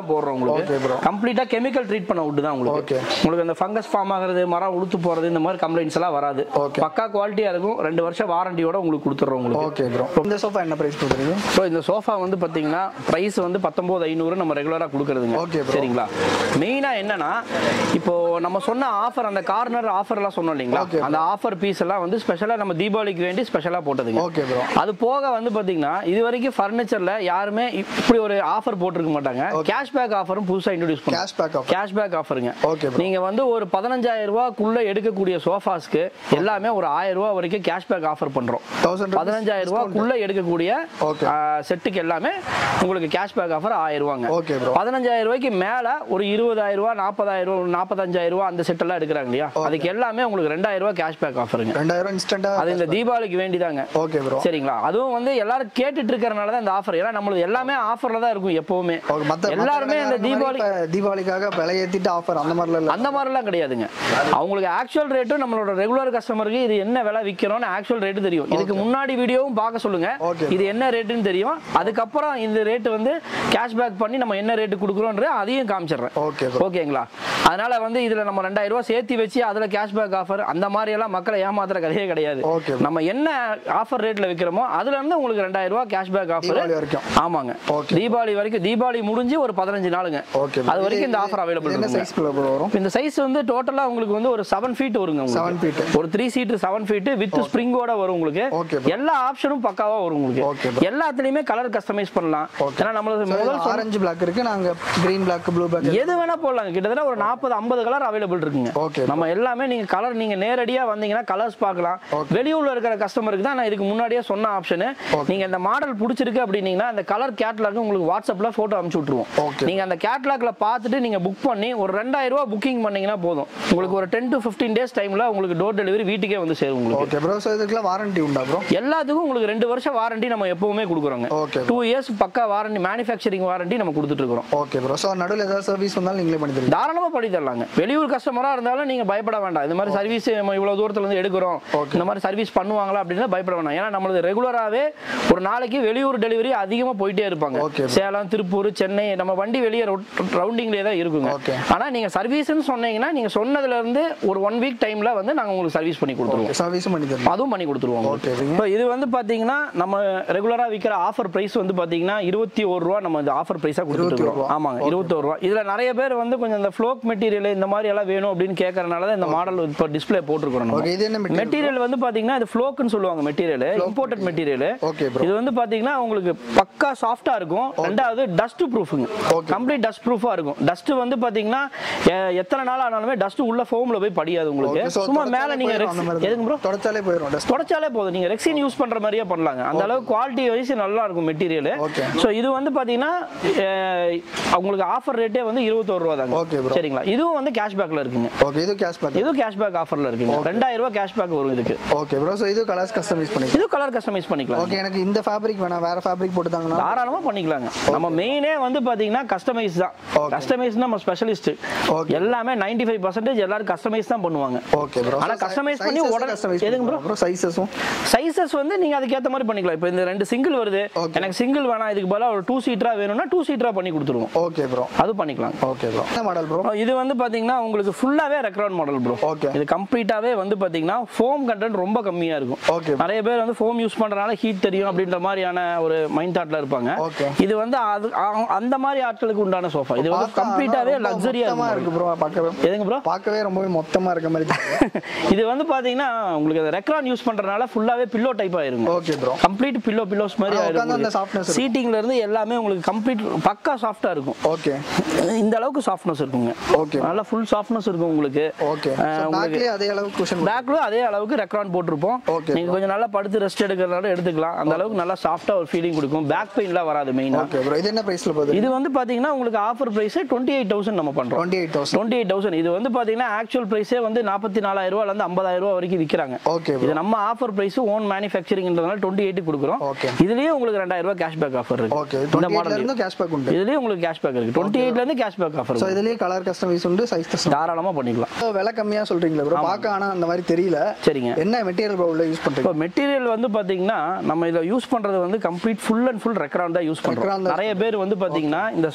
போடுறோம் Okay, bro. உங்களுக்கு கம்ப்ளீட்டா கெமிக்கல் ட்ரீட் பண்ண wood தான் உங்களுக்கு Okay. உங்களுக்கு அந்த ஃபங்கஸ் ஃபார்ம் ஆகுறது மரம் உளுத்து போறது இந்த மாதிரி கம்ப்ளைண்ட்ஸ் எல்லாம் வராது Okay. பக்கா குவாலிட்டியா இருக்கும் ரெண்டு வருஷம் வாரண்டியோட உங்களுக்கு கொடுத்துறோம் உங்களுக்கு ஓகே ப்ரோ இந்த சோஃபா என்ன பிரைஸ் கொடுக்குறீங்க ஸோ இந்த சோஃபா வந்து பார்த்தீங்கன்னா ப்ரைஸ் வந்து பத்தொம்போது ஐநூறு நம்ம ரெகுலராக கொடுக்குறதுங்க Okay, bro. சரிங்களா மெயினாக என்னன்னா இப்போ நம்ம சொன்ன ஆஃபர் அந்த கார்னர் ஆஃபர்லாம் சொன்னோம் இல்லைங்களா Okay, bro. அந்த ஆஃபர் பீஸ் எல்லாம் வந்து ஸ்பெஷலாக நம்ம தீபாவளிக்கு வேண்டி ஸ்பெஷலாக போட்டதுங்க ஓகே ப்ரோ அது போக வந்து பாத்தீங்கன்னா இது வரைக்கும் ஃபர்னிச்சர்ல யாருமே இப்படி ஒரு ஆஃபர் போட்டிருக்க மாட்டாங்க கேஷ்பேக் ஆஃபரும் புதுசா இன்ட்ரோடியூஸ் பண்ணுவோம் கேஷ்பேக் ஆஃபர் கேஷ்பேக் ஆஃபருங்க Okay, bro. நீங்க வந்து ஒரு பதினஞ்சாயிரம் ரூபாய்க்குள்ள எடுக்கக்கூடிய சோஃபாஸ்க்கு எல்லாமே ஒரு ஆயிரம் ரூபாய் வரைக்கும் கேஷ்பேக் ஆஃபர் பண்றோம் தௌசண்ட் பதினஞ்சாயிரம் ரூபாய்க்குள்ள எடுக்கக்கூடிய Okay. செட்டுக்கு எல்லாமே உங்களுக்கு கேஷ்பேக் ஆஃபர் ஆயிரம் ரூபாங்க Okay, bro. பதினஞ்சாயிரம் ரூபாய்க்கு மேல ஒரு இருபதாயிரம் ரூபாய் நாற்பதாயிரம் ரூபாய் நாற்பத்தஞ்சாயிரம் ரூபாய் அந்த செட் எல்லாம் எடுக்கிறாங்க இல்லையா அதுக்கு எல்லாமே உங்களுக்கு ரெண்டாயிரம் ரூபாய் கேஷ்பேக் ஆஃபருங்க ரெண்டாயிரம் இன்ஸ்டன்டா அது இந்த தீபாவளிக்கு வேண்டிதாங்க ஓகே ப்ரோ சரிங்களா அதுவும் வந்து எல்லாரும் கேட்டுட்டு இருக்கறனால தான் இந்த ஆஃபர் ஏன்னா நம்மளுக்கு எல்லாமே ஆஃபர்ல தான் இருக்கும் எப்பவுமே ஓகே மத்த எல்லாருமே இந்த தீபாவளி தீபாவளிக்காக விலை ஏத்திட்டு ஆஃபர் அந்த மாதிரிலாம் இல்ல அந்த மாதிரிலாம் கிடையாதுங்க அவங்களுக்கு ஆக்சுவல் ரேட்டும் நம்மளோட ரெகுலர் கஸ்டமருக்கு இது என்ன விலை விற்கிறோம்னு ஆக்சுவல் ரேட்டு தெரியும் இதுக்கு முன்னாடி வீடியோவும் பார்க்க சொல்லுங்க Okay. இது என்ன ரேட்டுன்னு தெரியும் அதுக்கப்புறம் இந்த ரேட்டு வந்து கேஷ்பேக் பண்ணி நம்ம என்ன ரேட்டு கொடுக்குறோன்ற அதையும் காமிச்சிடுறேன் ஓகே ப்ரோ ஓகேங்களா அதனால வந்து இதுல நம்ம ரெண்டாயிரம் ரூபாய் சேர்த்து வச்சு அதுல கேஷ்பேக் ஆஃபர் அந்த மாதிரி எல்லாம் மக்களை ஏமாத்துற கதையே கிடையாது Okay. நம்ம என்ன ஆஃபர் ரேட்ல விற்கிறோமோ அதுல இருந்து உங்களுக்கு ரெண்டாயிரம் ரூபாய் கேஷ்பேக் ஆஃபர் தீபாவளி வரைக்கும் ஆமாங்க Okay. தீபாவளி வரைக்கும் தீபாவளி முடிஞ்சு ஒரு பதினஞ்சு நாளுங்க ஓகே அது வரைக்கும் இந்த ஆஃபர் அவைலபிள் என்ன இருக்குங்க சைஸ் ப்ரோ வரும் இந்த சைஸ் வந்து டோட்டலா உங்களுக்கு வந்து ஒரு செவன் ஃபீட் வருங்க உங்களுக்கு. செவன் ஃபீட் ஒரு three seat seven feet with ஸ்ப்ரிங்கோட வரும் உங்களுக்கு Okay, bro. எல்லா ஆப்ஷனும் பக்காவா வரும் Okay, உங்களுக்கு bro. எல்லாத்துலயுமே கலர் கஸ்டமைஸ் பண்ணலாம் ஏன்னா நம்மளது முதல் சொன்ன- ஆரஞ்சு பிளாக் இருக்கு நாங்க கிரீன் பிளாக் ப்ளூ பிளாக் எது வேணா போடலாங்க கிட்டத்தட்ட ஒரு நாற்பது ஐம்பது கலர் அவைலபிள் இருக்குங்க Okay. நம்ம எல்லாமே நீங்க கலர் நீங்க நேரடியா வந்தீங்கன்னா கலர்ஸ் பார்க்கலாம் Okay. வெளியூர்ல இருக்கிற கஸ்டமருக்கு தான் நான் இதுக்கு முன்னாடியே சொன்ன ஆப்ஷன் நீங்க இந்த மாடல் பிடிச்சிருக்கு அப்படின்னீங்கன்னா அந்த கலர் கேட்லாக் உங்களுக்கு வாட்ஸ்அப்ல போட்டோ அனுப்பிச்சு விட்டுருவோம் Okay. நீங்க அந்த கேட்லாக்ல பார்த்துட்டு நீங்க புக் பண்ணி ஒரு ரெண்டாயிரம் ரூபாய் புக்கிங் பண்ணீங்கன்னா போதும் உங்களுக்கு ஒரு டென் டு ஃபிஃப்டீன் டேஸ் டைம்ல உங்களுக்கு டோர் டெலிவரி வீட்டுக்கே வந்து சேரும் உங்களுக்கு ஓகே ப்ரோ ஸோ இதுக்குலாம் வாரண்டி உண்டா ப்ரோ எல்லாத்துக்கும் உங்களுக்கு ரெண்டு வருஷம் வாரண்டி நம்ம எப்பவுமே கொடுக்குறோங்க Okay. டூ இயர்ஸ் பக்கா வாரண்டி மேனுஃபேக்சரிங் வாரண்டி நம்ம கொடுத்துட்டு இருக்கிறோம் ஓகே ப்ரோ ஸோ நடுவில் ஏதாவது சர்வீஸ் வந்தாலும் நீங்களே பண்ணி தருவீங்க தாராளமா பண்ணி தரலாங்க வெளியூர் கஸ்டமரா இருந்தாலும் நீங்க பயப்பட வேண்டாம் இந்த மாதிரி சர்வீஸ் நம்ம இவ்வளவு தூரத்துல இருந்து எடுக்கிறோம் Okay. இந்த மாதிரி சர்வீஸ் பண்ணுவாங்களா அப்படின்னா பயப்பட வேண்டாம் ஏன்னா நம்மளது ரெகுலராகவே ஒரு நாளைக்கு வெளியூர் டெலிவரி அதிகமா போயிட்டே இருப்பாங்க Okay. சேலம் திருப்பூர் சென்னை நம்ம வண்டி வெளியே ரவுண்டிங்லேயே தான் இருக்குங்க Okay. ஆனா நீங்க சர்வீஸ்னு சொன்னீங்கன்னா நீங்க சொன்னதுல இருந்து ஒரு ஒன் வீக் டைம்ல வந்து நாங்க உங்களுக்கு சர்வீஸ் பண்ணி கொடுத்துருவோம் சர்வீஸும் பண்ணி தருவீங்க அதுவும் பண்ணி கொடுத்துருவோம் Okay. இப்போ இது வந்து பாத்தீங்கன்னா நம்ம ரெகுலரா விற்கிற ஆஃபர் பிரைஸ் வந்து பாத்தீங்கன்னா இருபத்தி ஒரு ரூபா நம்ம இந்த ஆஃபர் பிரைஸா கொடுத்துட்டு இருபத்தி ஒரு இருக்கோம் ரூபா. ஆமாங்க இருபத்தோரு ரூபா இதுல நிறைய பேர் வந்து கொஞ்சம் இந்த ஃப்ளோக் மெட்டீரியல் இந்த மாதிரி எல்லாம் வேணும் அப்படின்னு கேட்கறனால தான் இந்த மாடல் இப்போ டிஸ்ப்ளே போட்டிருக்கிறோம் ஓகே இது என்ன மெட்டீரியல் மெட்டீரியல் வந்து பாத்தீங்கன்னா இது ஃப்ளோக்னு சொல்லுவாங்க material imported material okay bro இது வந்து பாத்தீங்கன்னா உங்களுக்கு பக்கா சாஃப்டா இருக்கும் ரெண்டாவது டஸ்ட் ப்ரூஃபுங்க Okay. கம்ப்ளீட் டஸ்ட் ப்ரூஃபா இருக்கும் டஸ்ட் வந்து பாத்தீங்கன்னா எ- எத்தனை நாள் ஆனாலுமே டஸ்ட் உள்ள ஃபோம்ல போய் படியாது உங்களுக்கு ஓகே ஸோ சும்மா மேல நீங்க எதுங்க ப்ரோ தொடச்சாலே போயிடும் டஸ்ட் தொடச்சாலே போதும் நீங்க ரெக்ஸின் யூஸ் பண்ற மாதிரியே பண்ணலாங்க அந்த அளவுக்கு குவாலிட்டி வைஸ் நல்லா இருக்கும் மெட்டீரியல் Okay. ஸோ இது வந்து பாத்தீங்கன்னா அஹ், உங்களுக்கு ஆஃபர் ரேட்டே வந்து இருபத்தோரு ரூபா தாங்க Okay, bro. சரிங்களா இதுவும் வந்து கேஷ்பேக்ல இருக்குங்க ஓகே இது கேஷ் பேக் இதுவும் கேஷ்பேக் ஆஃபர்ல இருக்குங்க ரெண்டாயிரம் ரூபாய் கேஷ்பேக் வரும் இதுக்கு ஓகே ப்ரோ ஸோ இது கலர்ஸ் கஸ்டமைஸ் பண்ணி இது கலர் கஸ்டமைஸ் பண்ணிக்கலாம் ஓகே எனக்கு இந்த ஃபேப்ரிக் வேணாம் வேற ஃபேப்ரிக் போட்டு தாங்கண்ணா தாராளமா பண்ணிக்கலாங்க நம்ம மெயினே வந்து பாத்தீங்கன்னா கஸ்டமைஸ் தான் Okay. கஸ்டமைஸ் நம்ம ஸ்பெஷலிஸ்ட் Okay. எல்லாமே 95% ஃபைவ் பர்சன்டேஜ் எல்லாரும் கஸ்டமைஸ் தான் பண்ணுவாங்க ஓகே ப்ரோ ஆனா customize பண்ணி உடனே- எதுங்க bro? ப்ரோ சைஸஸும் சைஸஸ் வந்து நீங்க அதுக்கேத்த மாதிரி பண்ணிக்கலாம் இப்போ இந்த ரெண்டு சிங்கிள் வருது Okay. எனக்கு சிங்கிள் வேணாம் இதுக்கு பதிலா ஒரு டூ சீட்டரா வேணும்னா டூ சீட்டரா பண்ணி கொடுத்துருவோம் ஓகே ப்ரோ அது பண்ணிக்கலாம் ஓகே ப்ரோ என்ன மாடல் ப்ரோ இது வந்து பாத்தீங்கன்னா உங்களுக்கு ஃபுல்லாவே ரெக்ரான் மாடல் ப்ரோ Okay. இது கம்ப்ளீட்டாவே வந்து பாத்தீங்கன்னா ஃபோம் கண்டென்ட் ரொம்ப கம்மியா இருக்கும் ஓகே நிறைய பேர் வந்து ஃபோம் யூஸ் பண்றதுனால ஹீட் தெரியும் அப்படின்ற மாதிரியான ஒரு மைண்ட் தாட்ல இருப்பாங்க Okay. இது வந்து அது அ- அந்த மாதிரி ஆட்களுக்கு உண்டான சோஃபா இது வந்து கம்ப்ளீட்டாவே லக்ஸரியா மொத்தமா இருக்கு இருக்கும் ப்ரோ பார்க்கவே எதுங்க ப்ரோ பார்க்கவே ரொம்பவே மொத்தமா இருக்க மாதிரி இது வந்து பாத்தீங்கன்னா உங்களுக்கு அந்த ரெக்ரான் யூஸ் பண்றதுனால ஃபுல்லாவே பில்லோ டைப் ஆயிருங்க okay bro complete pillow pillows மாதிரி ஆ, உட்கார்ந்தா அந்த softness ஆயிருக்கும் இருக்கும். சீட்டிங்ல இருந்து எல்லாமே உங்களுக்கு கம்ப்ளீட் பக்கா சாஃப்டா இருக்கும் ஓகே இந்த அளவுக்கு சாஃப்ட்னஸ் இருக்குங்க ஓகே நல்லா ஃபுல் சாஃப்ட்னஸ் இருக்கும் உங்களுக்கு ஓகே அஹ், உங்களுக்கு பேக்லயே அதே அளவுக்கு குஷன் பேக்லயும் அதே அளவுக்கு ரெக்ரான் போட்டிருப்போம் Okay, நீங்க கொஞ்சம் நல்லா படுத்து ரெஸ்ட் எடுக்கிறதுனால எடுத்துக்கலாம் அந்த அளவுக்கு நல்லா சாஃப்டா ஒரு ஃபீலிங் கொடுக்கும் பேக் பெயின்லாம் வராது மெயினா ஓகே ப்ரோ இது என்ன பிரைஸ்ல போகுது இது வந்து பாத்தீங்கன்னா உங்களுக்கு offer price twenty eight thousand நம்ம பண்றோம் twenty eight thousand twenty eight thousand இது வந்து பாத்தீங்கன்னா ஆக்சுவல் பிரைஸே வந்து நாற்பத்தி நாலாயிரம் ரூபாயில இருந்து ஐம்பதாயிரம் ரூபாய் வரைக்கும் விற்கிறாங்க ஓகே இது நம்ம ஆஃபர் பிரைஸ் ஓன் மேனுஃபேக்சரிங்ன்றதுனால டுவெண்ட்டி எயிட் கொடுக்குறோம் Okay. இதுலயே உங்களுக்கு ரெண்டாயிரம் ரூபாய் கேஷ்பேக் ஆஃபர் இருக்கு ஓகே இந்த டுவெண்ட்டி மாடல் இருந்து கேஷ்பேக் உண்டு இதுலயே உங்களுக்கு கேஷ்பேக் இருக்கு டுவெண்ட்டி எயிட்ல இருந்து கேஷ்பேக் ஆஃபர் ஸோ இதுலயே கலர் கஸ்டமைஸ் உண்டு சைஸ் கஸ்டம் தாராளமா பண்ணிக்கலாம் விலை கம்மியா சொல்றீங்களா ப்ரோ பார்க்க ஆனா அந்த மாதிரி தெரியல சரிங்க என்ன மெட்டீரியல் ப்ரோ உள்ள யூஸ் பண்றீங்க இப்போ மெட்டீரியல் வந்து பாத்தீங்கன்னா நம்ம இதை யூஸ் பண்றது வந்து complete full and full Recron தான் யூஸ் Recran பண்றோம் தான் நிறைய பேர் வந்து பாத்தீங்கன்னா இந்த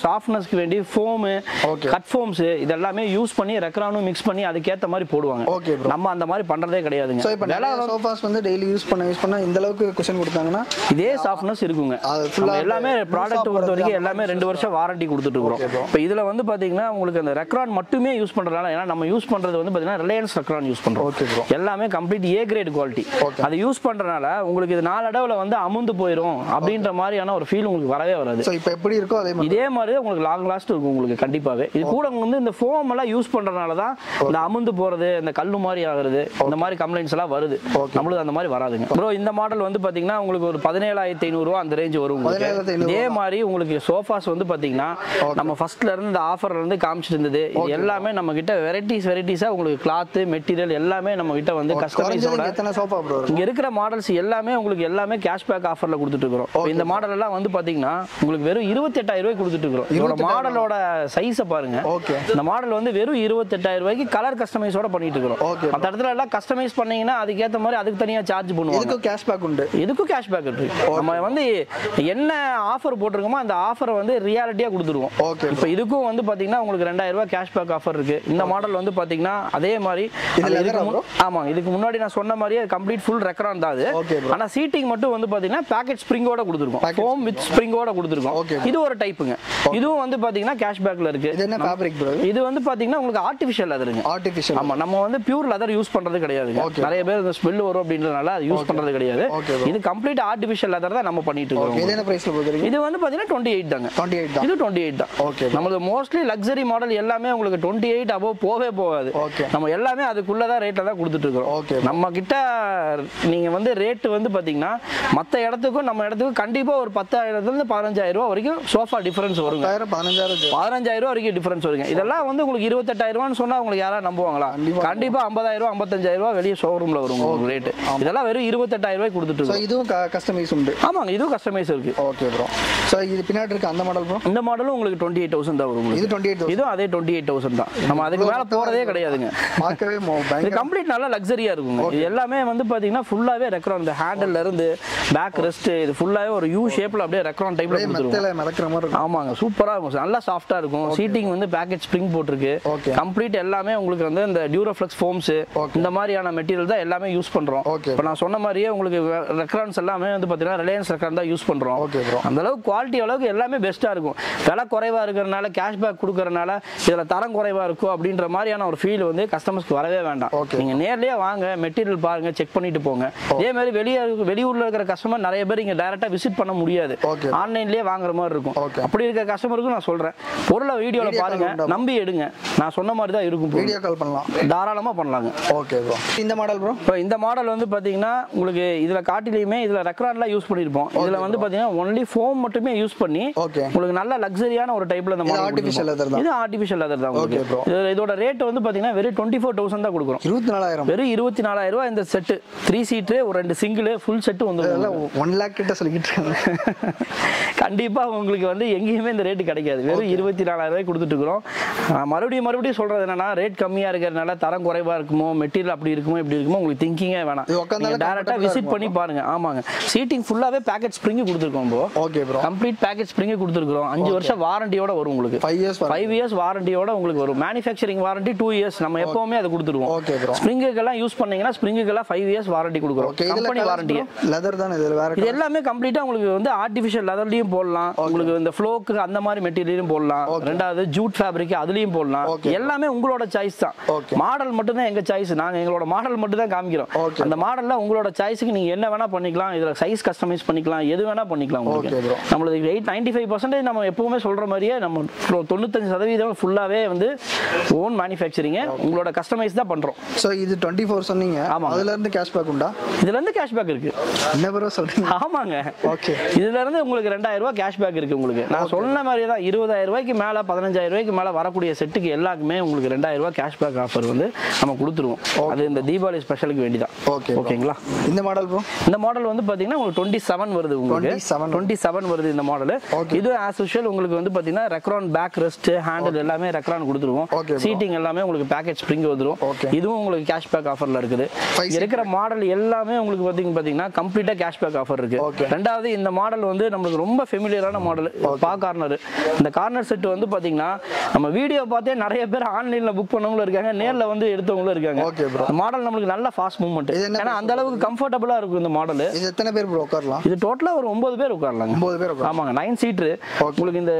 சாஃப்ட்னஸ்க்கு வேண்டி ஃபோமு Okay. கட் ஃபோம்ஸ் இதெல்லாமே யூஸ் பண்ணி ரெக்ரானும் மிக்ஸ் பண்ணி அதுக்கேத்த மாதிரி போடுவாங்க Okay, bro. நம்ம அந்த மாதிரி பண்றதே கிடையாதுங்க ஸோ இப்போ விலை நிறைய சோஃபாஸ் வந்து டெய்லி யூஸ் பண்ண யூஸ் பண்ண இந்த அளவுக்கு குஷன் கொடுத்தாங்கன்னா இதே சாஃப்ட்னஸ் இருக்குங்க அது full ஆ நம்ம எல்லாமே loose ஆ ப்ராடக்ட் பொறுத்த வரைக்கும் போறது எல்லாமே ரெண்டு வருஷம் வாரண்டி கொடுத்துட்டு இருக்கிறோம் Okay, bro. இப்போ இதுல வந்து பாத்தீங்கன்னா உங்களுக்கு அந்த ரெக்ரான் மட்டுமே யூஸ் பண்றதுனால ஏன்னா நம்ம யூஸ் பண்றது வந்து பாத்தீங்கன்னா ரிலையன்ஸ் ரெக்ரான் யூஸ் பண்றோம் Okay, bro. எல்லாமே complete a great quality Okay. அதை யூஸ் பண்றதுனால உங்களுக்கு இது நாளடைவுல வந்து அமுந்து போயிடும் அப்படின்ற மாதிரியான ஒரு ஃபீல் உங்களுக்கு வரவே வராது ஸோ இப்போ எப்படி இருக்கோ அதே மாதிரி இதே மாதிரி உங்களுக்கு லாங் லாஸ்ட் இருக்கும் உங்களுக்கு கண்டிப்பாவே இது கூட வந்து இந்த ஃபோம் எல்லாம் யூஸ் பண்றதுனால தான் இந்த அமுந்து போறது இந்த கல்லு மாதிரி ஆகுறது இந்த மாதிரி கம்ப்ளைண்ட்ஸ் எல்லாம் வருது நம்மளுக்கு அந்த மாதிரி வராதுங்க ப்ரோ இந்த மாடல் வந்து பாத்தீங்கன்னா உங்களுக்கு ஒரு பதினேழாயிரத்தி ஐநூறுரூவா அந்த ரேஞ்ச் வரும் உங்களுக்கு 17,500 இதே மாதிரி உங்களுக்கு சோஃபாஸ் வந்து பாத்தீங்கன்னா நம்ம ஃபர்ஸ்ட்ல இருந்து இந்த ஆஃபர்ல இருந்து காமிச்சிட்டு இருந்தது இது எல்லாமே நம்ம கிட்ட வெரைட்டிஸ் வெரைட்டிஸா உங்களுக்கு கிளாத் மெட்டீரியல் எல்லாமே நம்ம கிட்ட வந்து குறைஞ்சது கஸ்டமைஸோட இங்க எத்தனை சோஃபா ப்ரோ இங்க இருக்கிற மாடல்ஸ் எல்லாமே உங்களுக்கு எல்லாமே கேஷ்பேக் ஆஃபர்ல கொடுத்துட்டு இருக்கிறோம் இப்ப இந்த மாடல் எல்லாம் வந்து பாத்தீங்கன்னா உங்களுக்கு வெறும் இருபத்தெட்டாயிரம் ரூபாய் கொடுத்துட்டு இருக்கிறோம் இதோட மாடலோட சைஸை பாருங்க Okay. இந்த மாடல் வந்து வெறும் இருபத்தெட்டாயிரம் ரூபாய்க்கு கலர் கஸ்டமைஸோட பண்ணிட்டு இருக்கிறோம் Okay. மற்ற இடத்துல எல்லாம் கஸ்டமைஸ் பண்ணீங்கன்னா அதுக்கேற்ற மாதிரி அதுக்கு தனியா சார்ஜ் பண்ணுவாங்க இதுக்கும் கேஷ்பேக் உண்டு இதுக்கும் கேஷ்பேக் இருக்கு நம்ம வந்து என்ன ஆஃபர் போட்டிருக்கோமோ அந்த ஆஃபரை வந்து ரியாலிட்டியா கொடுத்துருவோம் Okay. இப்போ இதுக்கும் வந்து பாத்தீங்கன்னா உங்களுக்கு ரெண்டாயிரம் ரூபாய் கேஷ்பேக் ஆஃபர் இருக்கு இந்த மாடல் வந்து பாத்தீங்கன்னா அதே மாதிரி இது அது leather இதுக்கு ஆ முன்- ஆமா இதுக்கு முன்னாடி நான் சொன்ன மாதிரியே கம்ப்ளீட் ஃபுல் ரெக்கரான் தான் அது Okay, bro. ஆனா சீட்டிங் மட்டும் வந்து பாத்தீங்கன்னா பேக்கெட் ஸ்ப்ரிங்கோட கொடுத்துருக்கோம் Packet ஃபோம் வித் ஸ்ப்ரிங்கோட கொடுத்துருக்கோம் Okay, இது ஒரு டைப்புங்க இதுவும் வந்து பாத்தீங்கன்னா கேஷ்பேக்ல இருக்கு இது என்ன ஃபேப்ரிக் ப்ரோ இது வந்து பாத்தீங்கன்னா உங்களுக்கு ஆர்டிஃபிஷியல் லெதருங்க ஆர்டிஃபிஷியல் ஆமா நம்ம வந்து பியூர் லெதர் யூஸ் பண்றது கிடையாதுங்க Okay. நிறைய பேர் இந்த ஸ்மெல் வரும் அப்படின்றதுனால அது யூஸ் பண்றது கிடையாது Okay, bro. இது கம்ப்ளீட் ஆர்டிஃபிஷியல் லெதர் தான் நம்ம பண்ணிட்டு இது இருக்கோம் என்ன பிரைஸ்ல போகுது இது வந்து பாத்தீங்கன்னா டுவெண்ட்டி எயிட் தாங்க டுவெண்ட்டி எயிட் தான் இது டுவெண்ட்டி எயிட் தான் Okay. நம்மளுக்கு மோஸ்ட்லி லக்ஸரி மாடல் எல்லாமே உங்களுக்கு டுவெண்ட்டி எயிட் அபோவ் போவே போகாது Okay. நம்ம எல்லாமே அதுக்குள்ள தான் ரேட்ல தான் கொடுத்துட்டு Okay. இருக்கோம் நம்ம கிட்ட நீங்க வந்து ரேட் வந்து பாத்தீங்கன்னா மத்த இடத்துக்கும் நம்ம இடத்துக்கும் கண்டிப்பா ஒரு பத்தாயிரத்துல இருந்து பதினஞ்சாயிரம் ரூபாய் வரைக்கும் சோஃபா டிஃபரன்ஸ் வருங்க பத்தாயிரம் பதினஞ்சாயிரம் இருக்கு. பதினஞ்சாயிரம் ரூபா வரைக்கும் டிஃபரன்ஸ் வருங்க இதெல்லாம் வந்து உங்களுக்கு இருபத்தெட்டாயிரம் ரூபான்னு சொன்னா உங்களுக்கு யாராவது நம்புவாங்களா கண்டிப்பா. கண்டிப்பா ஐம்பதாயிரம் ரூபா ஐம்பத்தஞ்சாயிரம் ரூபா வெளியே ஷோரூம்ல வரும் உங்களுக்கு ரேட் இதெல்லாம் வெறும் இருபத்தெட்டாயிரம் ரூபாய் கொடுத்துட்டு ஸோ இருக்கோம் இதுவும் கஸ்டமைஸ் உண்டு ஆமாங்க இதுவும் கஸ்டமைஸ் இருக்கு ஓகே ப்ரோ ஸோ இது பின்னாடி இருக்க அந்த மாடல் ப்ரோ இந்த மாடலும் உங்களுக்கு டுவெண்ட்டி எயிட் தௌசண்ட் தான் வரும் உங்களுக்கு. இது டுவெண்ட்டி எயிட் இதுவும் அதே டுவெண்ட்டி எயிட் தௌசண்ட் தான் நம்ம அதுக்கு மேல போறதே கிடையாதுங்க பார்க்கவே மோ- இது பயங்கர கம்ப்ளீட் நல்லா லக்ஸரியா இருக்குங்க இது எல்லாமே வந்து பாத்தீங்கன்னா ஃபுல்லாவே ரெக்ரான் இந்த ஹேண்டில்ல இருந்து பேக் ரெஸ்ட் இது ஃபுல்லாவே ஒரு யூ ஷேப்ல அப்படியே ரெக்ரான் டைப்ல அப்படியே கொடுத்துருவோம் மெத்தையில மிதக்கிற மாதிரி இருக்கும் ஆமாங்க சூப்பரா இருக்கும் சார். நல்லா சாஃப்டா இருக்கும் சீட்டிங் வந்து பேக்கெட் ஸ்ப்ரிங் போட்டிருக்கு Okay. கம்ப்ளீட் எல்லாமே உங்களுக்கு வந்து இந்த டியூரோஃப்ளெக்ஸ் ஃபோம்ஸ் Okay. இந்த மாதிரியான மெட்டீரியல் தான் எல்லாமே யூஸ் பண்றோம் Okay. இப்போ நான் சொன்ன மாதிரியே உங்களுக்கு ரெக்ரான்ஸ் எல்லாமே வந்து பாத்தீங்கன்னா ரிலையன்ஸ் ரெக்ரான் தான் யூஸ் பண்றோம் Okay, bro. அந்த அளவுக்கு குவாலிட்டி அளவுக்கு எல்லாமே பெஸ்ட்டா இருக்கும் விலை குறைவா இருக்கிறனால கேஷ்பேக் கொடுக்கறனால இதுல தரம் குறைவா இருக்கும் அப்படின்ற மாதிரியான ஒரு ஃபீல் வந்து கஸ்டமர்ஸ்க்கு வரவே வேண்டாம் Okay. நீங்க நேர்லயே வாங்க மெட்டீரியல் பாருங்க செக் பண்ணிட்டு போங்க இதே மாதிரி வெளியே வெளியூர்ல இருக்கிற கஸ்டமர் நிறைய பேர் இங்க டைரக்டா விசிட் பண்ண முடியாது Okay. ஆன்லைன்லயே வாங்குற மாதிரி இருக்கும் Okay. அப்படி இருக்க கஸ்டமருக்கும் நான் சொல்றேன் பொருளை வீடியோல Video call பாருங்க உண்டா? நம்பி எடுங்க நான் சொன்ன மாதிரி தான் இருக்கும் பொருள். வீடியோ கால் பண்ணலாம் தாராளமா பண்ணலாங்க ஓகே ப்ரோ இந்த மாடல் ப்ரோ இப்போ இந்த மாடல் வந்து பாத்தீங்கன்னா உங்களுக்கு இதுல காட்டிலையுமே இதுல ரெக்ரான்லாம் யூஸ் பண்ணிருப்போம் இதுல வந்து பாத்தீங்கன்னா ஒன்லி ஃபோம் மட்டுமே யூஸ் பண்ணி Okay. உங்களுக்கு நல்ல லக்ஸரியான ஒரு டைப்ல இந்த இது மாடல் artificial leather தான். இது ஆர்டிஃபிஷியல் லெதர் தான் உங்களுக்கு Okay, bro. இது- இதோட ரேட் வந்து பாத்தீங்கன்னா வெறும் டுவெண்ட்டி ஃபோர் தௌசண்ட் தான் கொடுக்குறோம் இருபத்தி நாலாயிரம் வெறும் இருபத்தி நாலாயிரம் ரூபாய் இந்த செட்டு த்ரீ சீட்டு ஒரு ரெண்டு சிங்கிள் ஃபுல் செட்டு வந்து இதெல்லாம் ஒன் லேக் கிட்ட சொல்லிக்கிட்டு இருக்காங்க கண்டிப்பா உங்களுக்கு வந்து எங்கேயுமே இந்த ரேட்டு கிடைக்காது வெறும் இருபத்தி நாலாயிரம் ரூபாய் கொடுத்துட்டு இருக்கிறோம் ஆஹ் மறுபடியும் மறுபடியும் சொல்றது என்னன்னா ரேட் கம்மியா இருக்கிறதுனால தரம் குறைவா இருக்குமோ மெட்டீரியல் அப்படி இருக்குமோ இப்படி இருக்குமோ உங்களுக்கு திங்கிங்கே வேணாம் இது உட்கார்ந்தாலே நீங்க டேரக்டா comfortable-ஆ விசிட் பண்ணி பாருங்க ஆமாங்க சீட்டிங் ஃபுல்லாவே பேக்கெட் ஸ்ப்ரிங் கொடுத்துருக்கோம் bro okay bro complete pocket spring கொடுத்துருக்கோம் அஞ்சு வருஷம் வாரண்டியோட வரும் உங்களுக்கு ஃபைவ் இயர்ஸ் ஃபைவ் இயர்ஸ் வாரண்டியோட உங்களுக்கு வரும் மேனுஃபேக்சரிங் வாரண்டி டூ இயர்ஸ் நம்ம எப்பவுமே அதை கொடுத்துருவோம் Okay, bro. ஸ்ப்ரிங்குக்கெல்லாம் யூஸ் பண்ணீங்கன்னா ஸ்ப்ரிங்குக்கெல்லாம் ஃபைவ் இயர்ஸ் வாரண்டி கொடுக்குறோம் ஓகே இதுல கம்பெனி வாரண்டி லெதர் தானே இதுல வேற இது எல்லாமே கம்ப்ளீட்டா உங்களுக்கு வந்து ஆர்டிஃபிஷியல் லெதர்லயும் போடலாம் உங்களுக்கு இந்த ஃப்ளோக்கு அந்த மாதிரி மெட்டீரியலும் போடலாம் ரெண்டாவது ஜூட் ஃபேப்ரிக் அதுலயும் போடலாம் Okay. எல்லாமே உங்களோட சாய்ஸ் தான் Okay. மாடல் மட்டும் தான் எங்க சாய்ஸ் நாங்க எங்களோட மாடல் மட்டும் தான் காமிக்கிறோம் Okay. அந்த மாடல்ல உங்களோட சாய்ஸ்க்கு நீங்க என்ன வேணா பண்ணிக்கலாம் இதுல சைஸ் கஸ்டமைஸ் பண்ணிக்கலாம் எது வேணா பண்ணிக்கலாம் Okay, உங்களுக்கு bro. நம்மளுக்கு எயிட் நைன்டி ஃபைவ் பர்சன்டேஜ் நம்ம எப்பவுமே சொல்ற மாதிரியே நம்ம தொண்ணூத்தஞ்சு சதவீதம் ஃபுல்லாவே வந்து ஓன் மேனுஃபேக்சரிங் உங்களோட கஸ்டமைஸ் தான் பண்றோம் ஸோ இது டுவெண்ட்டி ஃபோர் சொன்னீங்க ஆமாங்க. அதுல இருந்து கேஷ்பேக் உண்டா இதுல இருந்து கேஷ்பேக் இருக்கு என்ன ப்ரோ சொல்றீங்க ஆமாங்க ஓகே இதுல இருந்து உங்களுக்கு ரெண்டாயிரம் ரூபாய் கேஷ்பேக் இருக்கு உங்களுக்கு நான் சொன்ன மாதிரி தான் இருபதாயிரம் ரூபாய்க்கு மேல பதினஞ்சாயிரம் ரூபாய்க்கு மேல வரக்கூடிய செட்டுக்கு எல்லாருக்குமே உங்களுக்கு ரெண்டாயிரம் ரூபாய் கேஷ்பேக் ஆஃபர் வந்து நம்ம கொடுத்துருவோம் அது இந்த தீபாவளி ஸ்பெஷலுக்கு வேண்டி தான் ஓகே ஓகேங்களா இந்த மாடல் ப்ரோ இந்த மாடல் வந்து பாத்தீங்கன்னா உங்களுக்கு டுவெண்ட்டி செவன் வருது உங்களுக்கு 27 டுவெண்ட்டி செவன் வருது இந்த மாடல் Okay. இது ஆஸ் யூஷுவல் உங்களுக்கு வந்து பாத்தீங்கன்னா ரெக்ரான் பேக் ரெஸ்ட் ஹேண்டில் எல்லாமே ரெக்ரான் கொடுத்துருவோம் Okay, bro. சீட்டிங் எல்லாமே உங்களுக்கு பேக்கேஜ் ஸ்ப்ரிங் வந்துரும் Okay. இதுவும் உங்களுக்கு கேஷ்பேக் ஆஃபர்ல இருக்குது Five இங்க இருக்கிற மாடல் எல்லாமே உங்களுக்கு பாத்தீங்க பாத்தீங்கன்னா கம்ப்ளீட்டா கேஷ்பேக் ஆஃபர் இருக்கு Okay. ரெண்டாவது இந்த மாடல் வந்து நம்மளுக்கு ரொம்ப ஃபெமிலியரான மாடல் பார்க்க கார்னர் இந்த கார்னர் செட் வந்து பாத்தீங்கன்னா நம்ம வீடியோ பார்த்தே நிறைய பேர் ஆன்லைன்ல புக் பண்ணவங்களும் இருக்காங்க நேர்ல வந்து எடுத்தவங்களும் இருக்காங்க Okay, bro. இந்த மாடல் நம்மளுக்கு நல்ல ஃபாஸ்ட் மூவ்மெண்ட் இது என்ன ஏன்னா அந்த அளவுக்கு கம்ஃபர்டபுளா இருக்கும் இந்த மாடல் இது எத்தனை பேர் ப்ரோ உட்காரலாம் இது டோட்டலா ஒரு ஒன்பது பேர் உட்காரலாங்க ஒன்பது பேர் உட்காரலாம் ஆமாங்க நைன் சீட்ரு உங்களுக்கு இந்த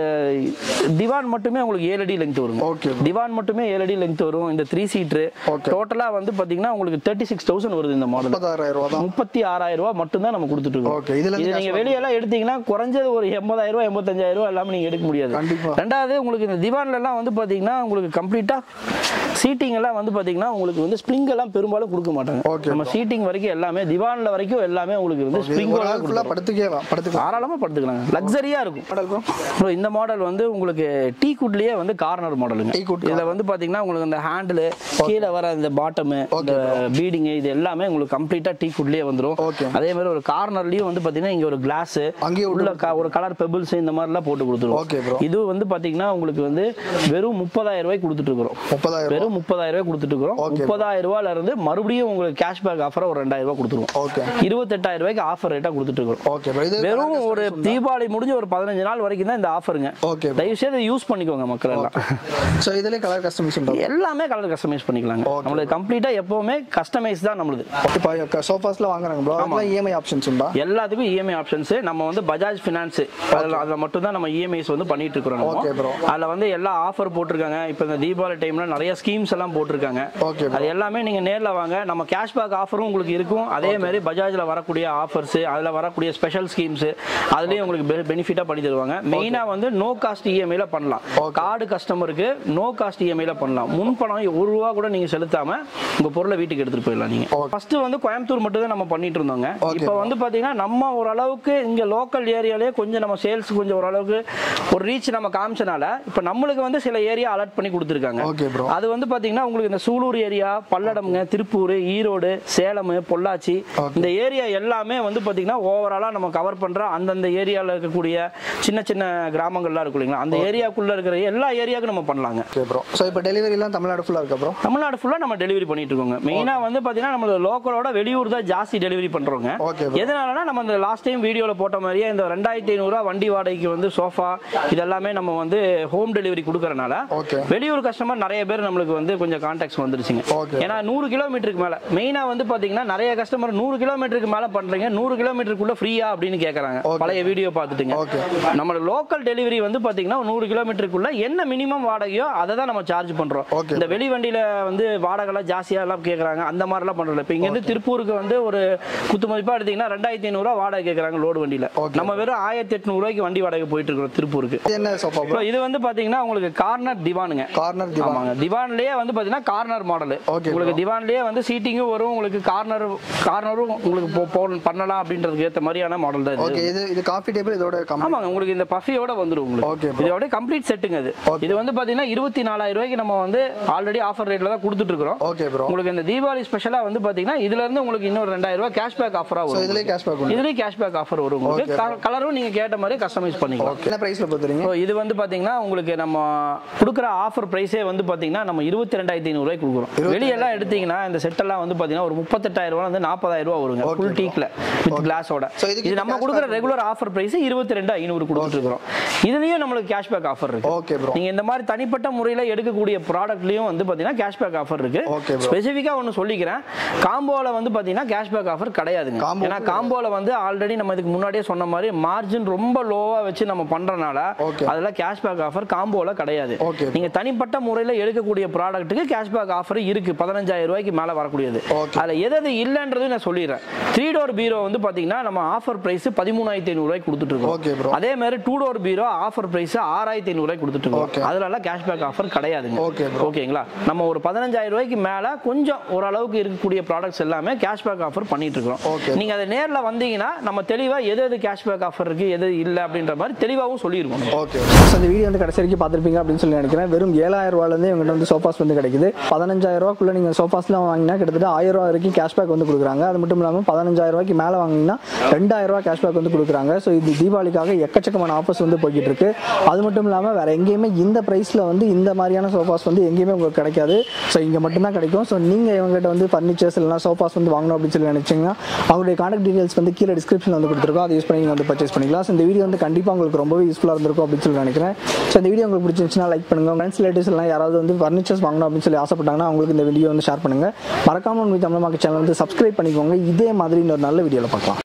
திவான் மட்டுமே உங்களுக்கு ஏழு அடி லெங்த் வரும் ஓகே திவான் மட்டுமே ஏழு அடி லெங்த் வரும் இந்த த்ரீ சீட்ரு Okay. டோட்டலா வந்து பாத்தீங்கன்னா உங்களுக்கு தேர்ட்டி சிக்ஸ் தௌசண்ட் வருது இந்த மாடல் முப்பதாயிரம் ரூபா தான் முப்பத்தி ஆறாயிரம் ரூபாய் மட்டும் தான் நம்ம கொடுத்துட்டு இருக்கோம் ஓகே இதுல இது இருந்து நீங்க வெளியெல்லாம் எடுத்தீங்கன்னா குறைஞ்சது ஒரு எண்பதாயிரம் ரூபாய் எண்பத்தஞ்சாயிரம் ரூபாய் எல்லாமே நீங்க எடுக்க முடியாது கண்டிப்பா. ரெண்டாவது உங்களுக்கு இந்த திவான்ல எல்லாம் வந்து பாத்தீங்கன்னா உங்களுக்கு கம்ப்ளீட்டா சீட்டிங் எல்லாம் வந்து பாத்தீங்கன்னா உங்களுக்கு வந்து ஸ்ப்ரிங் எல்லாம் பெரும்பாலும் கொடுக்க மாட்டாங்க Okay, நம்ம சீட்டிங் வரைக்கும் எல்லாமே திவான்ல வரைக்கும் எல்லாமே உங்களுக்கு வந்து ஸ்ப்ரிங் ஒரு ஆள் ஃபுல்லா படுத்துக்கலாம் படுத்துக்கலாம் தாராளமா படுத்துக்கலாங்க லக்ஸரியா இருக்கும் மாடல் ப்ரோ ப்ரோ இந்த மாடல் வந்து உங்களுக்கு டீ குட்லயே வந்து கார்னர் மாடலுங்க Teakwood இதுல வந்து பாத்தீங்கன்னா உங்களுக்கு இந்த ஹேண்டில் கீழே வர இந்த பாட்டம் இந்த பீடிங் இது எல்லாமே உங்களுக்கு கம்ப்ளீட்டா டீ குட்லயே வந்துரும் Okay. அதே மாதிரி ஒரு கார்னர்லயும் வந்து பாத்தீங்கன்னா இங்க ஒரு கிளாஸ் அங்கேயே உள்ள க- ஒரு கலர் பெபிள்ஸ் இந்த மாதிரி எல்லாம் போட்டு Okay, bro. கொடுத்துருவோம் இது வந்து பாத்தீங்கன்னா உங்களுக்கு வந்து வெறும் முப்பதாயிரம் ரூபாய்க்கு கொடுத்துட்டு இருக்கிறோம் முப்பதாயிரம் ரூபா வெறும் முப்பதாயிரம் ரூபாய் கொடுத்துட்டு இருக்கிறோம் Okay, bro. முப்பதாயிரம் ரூபாயில இருந்து மறுபடியும் உங்களுக்கு கேஷ்பேக் ஆஃபரா ஒரு ரெண்டாயிரம் ரூபாய் கொடுத்துருவோம் ஓகே இருபத்தெட்டாயிரம் ரூபாய்க்கு ஆஃபர் ரேட்டா கொடுத்துட்டு இருக்கிறோம் ஓகே ப்ரோ இது வெறும் ஒரு தீபாவளி முடிஞ்சு ஒரு பதினஞ்சு நாள் வரைக்கும் தான் இந்த ஆஃபருங்க ஓகே தயவு செய்து யூஸ் பண்ணிக்கோங்க மக்கள் எல்லாம் ஸோ இதுல கலர் கஸ்டமைஸ் உண்டா எல்லாமே கலர் கஸ்டமைஸ் பண்ணிக்கலாங்க Okay. நம்மளுக்கு கம்ப்ளீட்டா எப்பவுமே கஸ்டமைஸ் தான் நம்மளுது இப்போ சோஃபாஸ்ல வாங்குறாங்க ப்ரோ அதெல்லாம் இஎம்ஐ ஆப்ஷன்ஸ் உண்டா எல்லாத்துக்கும் இஎம்ஐ ஆப்ஷன்ஸ் நம்ம வந்து பஜாஜ் ஃபினான்ஸ் அதில் அதில் மட்டும் தான் நம்ம இஎம்ஐஸ் வந்து பண்ணிட்டு இருக்கிறோம் Okay, bro. நம்ம அதில் வந்து எல்லா ஆஃபர் போட்டிருக்காங்க இப்போ இந்த தீபாவளி டைம்ல நிறைய ஸ்கீம்ஸ் எல்லாம் போட்டிருக்காங்க ஓகே அது எல்லாமே நீங்க நேர்ல வாங்க நம்ம கேஷ்பேக் ஆஃபரும் உங்களுக்கு இருக்கும் அதே மாதிரி பஜாஜ்ல வரக்கூடிய ஆஃபர்ஸ் அதுல வரக்கூடிய ஸ்பெஷல் ஸ்கீம்ஸ் அதுலயும் உங்களுக்கு பெனிஃபிட்டா பண்ணி தருவாங்க மெயினா வந்து நோ காஸ்ட் இஎம்ஐல பண்ணலாம் கார்டு கஸ்டமருக்கு நோ காஸ்ட் இஎம்ஐல பண்ணலாம் முன் பணம் ஒரு ரூபா கூட நீங்க செலுத்தாம உங்க பொருளை வீட்டுக்கு எடுத்துட்டு போயிடலாம் நீங்க ஃபர்ஸ்ட் வந்து கோயம்புத்தூர் மட்டும் தான் நம்ம பண்ணிட்டு இருந்தோங்க Okay, இப்போ வந்து பாத்தீங்கன்னா நம்ம ஓரளவுக்கு இங்க லோக்கல் ஏரியாலே கொஞ்சம் நம்ம சேல்ஸ் கொஞ்சம் ஓரளவுக்கு ஒரு ரீச் நம்ம காமிச்சனால இப்போ நம்மளுக்கு வந்து சில ஏரியா அலர்ட் பண்ணி கொடுத்துருக்காங்க ஓகே ப்ரோ அது வந்து பாத்தீங்கன்னா உங்களுக்கு இந்த சூலூர் ஏரியா பல்லடம்ங்க திருப்பூர் ஈரோடு சேலம் பொள்ளாச்சி Okay. இந்த ஏரியா எல்லாமே வந்து பாத்தீங்கன்னா ஓவராலா நம்ம கவர் பண்ற அந்தந்த ஏரியால இருக்கக்கூடிய சின்ன சின்ன கிராமங்கள்லாம் இருக்கும் இல்லைங்களா அந்த ஏரியாக்குள்ள இருக்கிற எல்லா ஏரியாவுக்கும் நம்ம பண்ணலாங்க ஓகே ப்ரோ ஸோ இப்போ டெலிவரிலாம் தமிழ்நாடு ஃபுல்லாக இருக்கா ப்ரோ தமிழ்நாடு ஃபுல்லா நம்ம டெலிவரி பண்ணிட்டு இருக்கோங்க மெயினா வந்து பாத்தீங்கன்னா நம்ம லோக்கலோட வெளியூர் தான் ஜாஸ்தி டெலிவரி பண்றோங்க ஓகே ப்ரோ எதனாலனா நம்ம இந்த லாஸ்ட் டைம் வீடியோல போட்ட மாதிரியே இந்த ரெண்டாயிரத்தி ஐநூறுரூவா வண்டி வாடகைக்கு வந்து சோஃபா இதெல்லாமே நம்ம வந்து ஹோம் டெலிவரி கொடுக்கறனால ஓகே வெளியூர் கஸ்டமர் நிறைய பேர் நம்மளுக்கு வந்து கொஞ்சம் கான்டாக்ட்ஸ் வந்துருச்சுங்க ஓகே ஏன்னா நூறு கிலோமீட்டருக்கு மேல மெயினா வந்து பாத்தீங்கன்னா நிறைய கஸ்டமர் நூறு கிலோமீட்டருக்கு மேல பண்றீங்க நூறு கிலோமீட்டருக்குள்ள ஃப்ரீயா அப்படின்னு கேக்குறாங்க Okay. பழைய வீடியோ பார்த்துட்டுங்க ஓகே நம்ம லோக்கல் டெலிவரி வந்து பாத்தீங்கன்னா நூறு கிலோமீட்டருக்குள்ள என்ன மினிமம் வாடகையோ அதை தான் நம்ம சார்ஜ் பண்றோம் Okay. இந்த வெளி வண்டியில வந்து வாடகைலாம் ஜாஸ்தியா எல்லாம் கேக்குறாங்க அந்த மாதிரிலாம் பண்றோம் இப்போ இங்க இருந்து திருப்பூருக்கு வந்து ஒரு குத்து மதிப்பா எடுத்தீங்கன்னா ரெண்டாயிரத்தி ஐநூறுரூவா வாடகை கேக்குறாங்க லோடு வண்டியில Okay. நம்ம வெறும் ஆயிரத்தி எட்நூறு ரூபாய்க்கு வண்டி வாடகை போயிட்டு இருக்கிறோம் திருப்பூருக்கு இது என்ன சோஃபா ப்ரோ இப்போ இது வந்து பாத்தீங்கன்னா உங்களுக்கு கார்னர் திவானுங்க கார்னர் திவான் ஆமாங்க திவான்லயே வந்து பாத்தீங்கன்னா கார்னர் மாடல் Okay, உங்களுக்கு திவான்லயே வந்து சீட்டிங்கும் வரும் உங்களுக்கு கார்னர் கார்னரும் உங்களுக்கு போ- போ- பண்ணலாம் அப்படின்றதுக்கு ஏத்த மாதிரியான மாடல் தான் இது ஓகே இது இது காஃபி டேபிள் இதோட கம்மி ஆமாங்க உங்களுக்கு இந்த பஃபியோட வந்துரும் Okay, உங்களுக்கு bro. இதோட கம்ப்ளீட் செட்டுங்க இது Okay. இது வந்து பாத்தீங்கன்னா இருபத்தி நாலாயிரம் ரூபாய்க்கு நம்ம வந்து ஆல்ரெடி ஆஃபர் ரேட்ல தான் கொடுத்துட்டு இருக்கிறோம் ஓகே ப்ரோ உங்களுக்கு இந்த தீபாவளி ஸ்பெஷலா வந்து பாத்தீங்கன்னா இதுல இருந்து உங்களுக்கு இன்னொரு ரெண்டாயிரம் ரூபாய் கேஷ்பேக் ஆஃபரா ஸோ வரும் இதுலேயே கேஷ்பேக் உண்டு இதுலயும் கேஷ்பேக் ஆஃபர் வரும் உங்களுக்கு கலரும் நீங்க கேட்ட மாதிரி கஸ்டமைஸ் பண்ணிக்கலாம் என்ன ப்ரைஸில் பார்த்துறீங்க ஸோ இது வந்து பாத்தீங்கன்னா உங்களுக்கு நம்ம கொடுக்குற ஆஃபர் ப்ரைஸே வந்து பாத்தீங்கன்னா நம்ம இருபத்தி ரெண்டாயிரத்தி ஐநூறுரூவாய்க்கு கொடுக்குறோம் வெளியெல்லாம் எடுத்தீங்கன்னா இந்த செட்டெல்லாம் வந்து பாத்தீங்கன்னா ஒரு முப்பத்தெட்டாயிரம் ரூபா வந்து நாற்பதாயிரம் ரூபா வருங்க Okay, ஃபுல் bro. டீக்ல வித் கிளாஸோட So, இதுக்கு இது நம்ம cashback கொடுக்குற ரெகுலர் ஆஃபர் பிரைஸ் இருபத்தி ரெண்டு ஐநூறு கொடுத்துட்டு இருக்கிறோம் இதுலயும் நம்மளுக்கு கேஷ்பேக் ஆஃபர் இருக்கு ஓகே ப்ரோ நீங்க இந்த மாதிரி தனிப்பட்ட முறையில எடுக்கக்கூடிய ப்ராடக்ட்லயும் வந்து பாத்தீங்கன்னா கேஷ்பேக் ஆஃபர் இருக்கு Okay, bro. ஸ்பெசிஃபிக்கா ஒன்னு சொல்லிக்கிறேன் காம்போல வந்து பாத்தீங்கன்னா கேஷ்பேக் ஆஃபர் கிடையாதுங்க Combo ஏன்னா காம்போல வந்து ஆல்ரெடி நம்ம இதுக்கு முன்னாடியே சொன்ன மாதிரி மார்ஜின் ரொம்ப லோவா வச்சு நம்ம பண்றனால Okay. அதுல கேஷ்பேக் ஆஃபர் காம்போல கிடையாது Okay. நீங்க தனிப்பட்ட முறையில எடுக்கக்கூடிய ப்ராடக்ட்டுக்கு கேஷ்பேக் ஆஃபர் இருக்கு பதினஞ்சாயிரம் ரூபாய்க்கு மேல வரக்கூடியது Okay. அதுல எது எது இல்லைன்றது நான் சொல்லிடுறேன் த்ரீ டோர் பீரோ வந்து பாத்தீங்கன்னா நம்ம ஆஃபர் பிரைஸ் பதிமூணாயிரத்தி ஐநூறு ரூபாய்க்கு கொடுத்துட்டு Okay, bro. இருக்கோம் அதே மாதிரி டூ டோர் பீரோ ஆஃபர் பிரைஸ் ஆறாயிரத்தி ஐநூறு ரூபாய்க்கு கொடுத்துட்டு Okay. இருக்கோம் அதுல கேஷ்பேக் ஆஃபர் கிடையாதுங்க Okay, bro. ஓகேங்களா நம்ம ஒரு பதினஞ்சாயிரம் ரூபாய்க்கு மேல கொஞ்சம் ஓரளவுக்கு இருக்கக்கூடிய ப்ராடக்ட்ஸ் எல்லாமே கேஷ்பேக் ஆஃபர் பண்ணிட்டு Okay. இருக்கோம் நீங்க அதை நேர்ல வந்தீங்கன்னா நம்ம தெளிவா எது எது கேஷ்பேக் ஆஃபர் இருக்கு எது இல்ல அப்படின்ற மாதிரி தெளிவாகவும் சொல்லியிருக்கோம் ஓகே ஸோ இந்த வீடியோ வந்து கடைசி வரைக்கும் பார்த்துருப்பீங்க அப்படின்னு சொல்லி நினைக்கிறேன் வெறும் ஏழாயிரம் ரூபாயிலேருந்து இவங்ககிட்ட வந்து சோஃபாஸ் வந்து கிடைக்குது பதினஞ்சாயிரம் ரூபாக்குள்ள நீங்கள் சோஃபாஸ்லாம் வாங்கினா கிட்டத்தட்ட ஆயிரம் ரூபா வரைக்கும் கேஷ்பேக் வந்து கொடுக்குறாங்க அது மட்டும் இல்லாமல் பதினஞ்சாயிரம் ரூபாய்க்கு மேலே வாங்கினீங்கன்னா ரெண்டாயிரம் ரூபா கேஷ்பேக் வந்து கொடுக்குறாங்க ஸோ இது தீபாவளிக்காக எக்கச்சக்கமான ஆஃபர்ஸ் வந்து போய்கிட்டு இருக்கு அது மட்டும் இல்லாமல் வேற எங்கேயுமே இந்த ப்ரைஸில் வந்து இந்த மாதிரியான சோஃபாஸ் வந்து எங்கேயுமே உங்களுக்கு கிடைக்காது ஸோ இங்கே மட்டும்தான் கிடைக்கும் ஸோ நீங்கள் இவங்ககிட்ட வந்து ஃபர்னிச்சர்ஸ் இல்லைனா சோஃபாஸ் வந்து வாங்கணும் அப்படின்னு சொல்லி நினைச்சீங்கன்னா அவங்களுடைய கான்டாக்ட் டீடைல்ஸ் வந்து கீழே டிஸ்கிரிப்ஷன் வந்து கொடுத்துருக்கோம் அதை யூஸ் பண்ணி நீங்கள் வந்து பர்ச்சேஸ் பண்ணிக்கலாம் ஸோ இந்த வீடியோ வந்து கண்டிப்பாக உங்களுக்கு ரொம்பவே யூஸ்ஃபுல்லாக இருந்திருக்கும் அப்படின்னு சொல்லி நினைக்கிறேன் ஸோ இந்த வீடியோ உங்களுக்கு பிடிச்சிருந்துச்சுன்னா லைக் பண்ணுங்க ஃப்ரெண்ட்ஸ் ரிலேட்டிவ்ஸ் எல்லாம் யாராவது வந்து ஃபர்னிச்சர்ஸ் வாங்கணும் அப்படின்னு சொல்லி ஆசைப்பட்டாங்கன்னா அவங்களுக்கு இந்த வீடியோ வந்து ஷேர் பண்ணுங்க மறக்காம உங்களுக்கு தமிழ் மார்க்கெட் சேனல் வந்து சப்ஸ்கிரைப் பண்ணிக்கோங்க இதே மாதிரி இன்னொரு நல்ல வீடியோவில் பார்க்கலாம்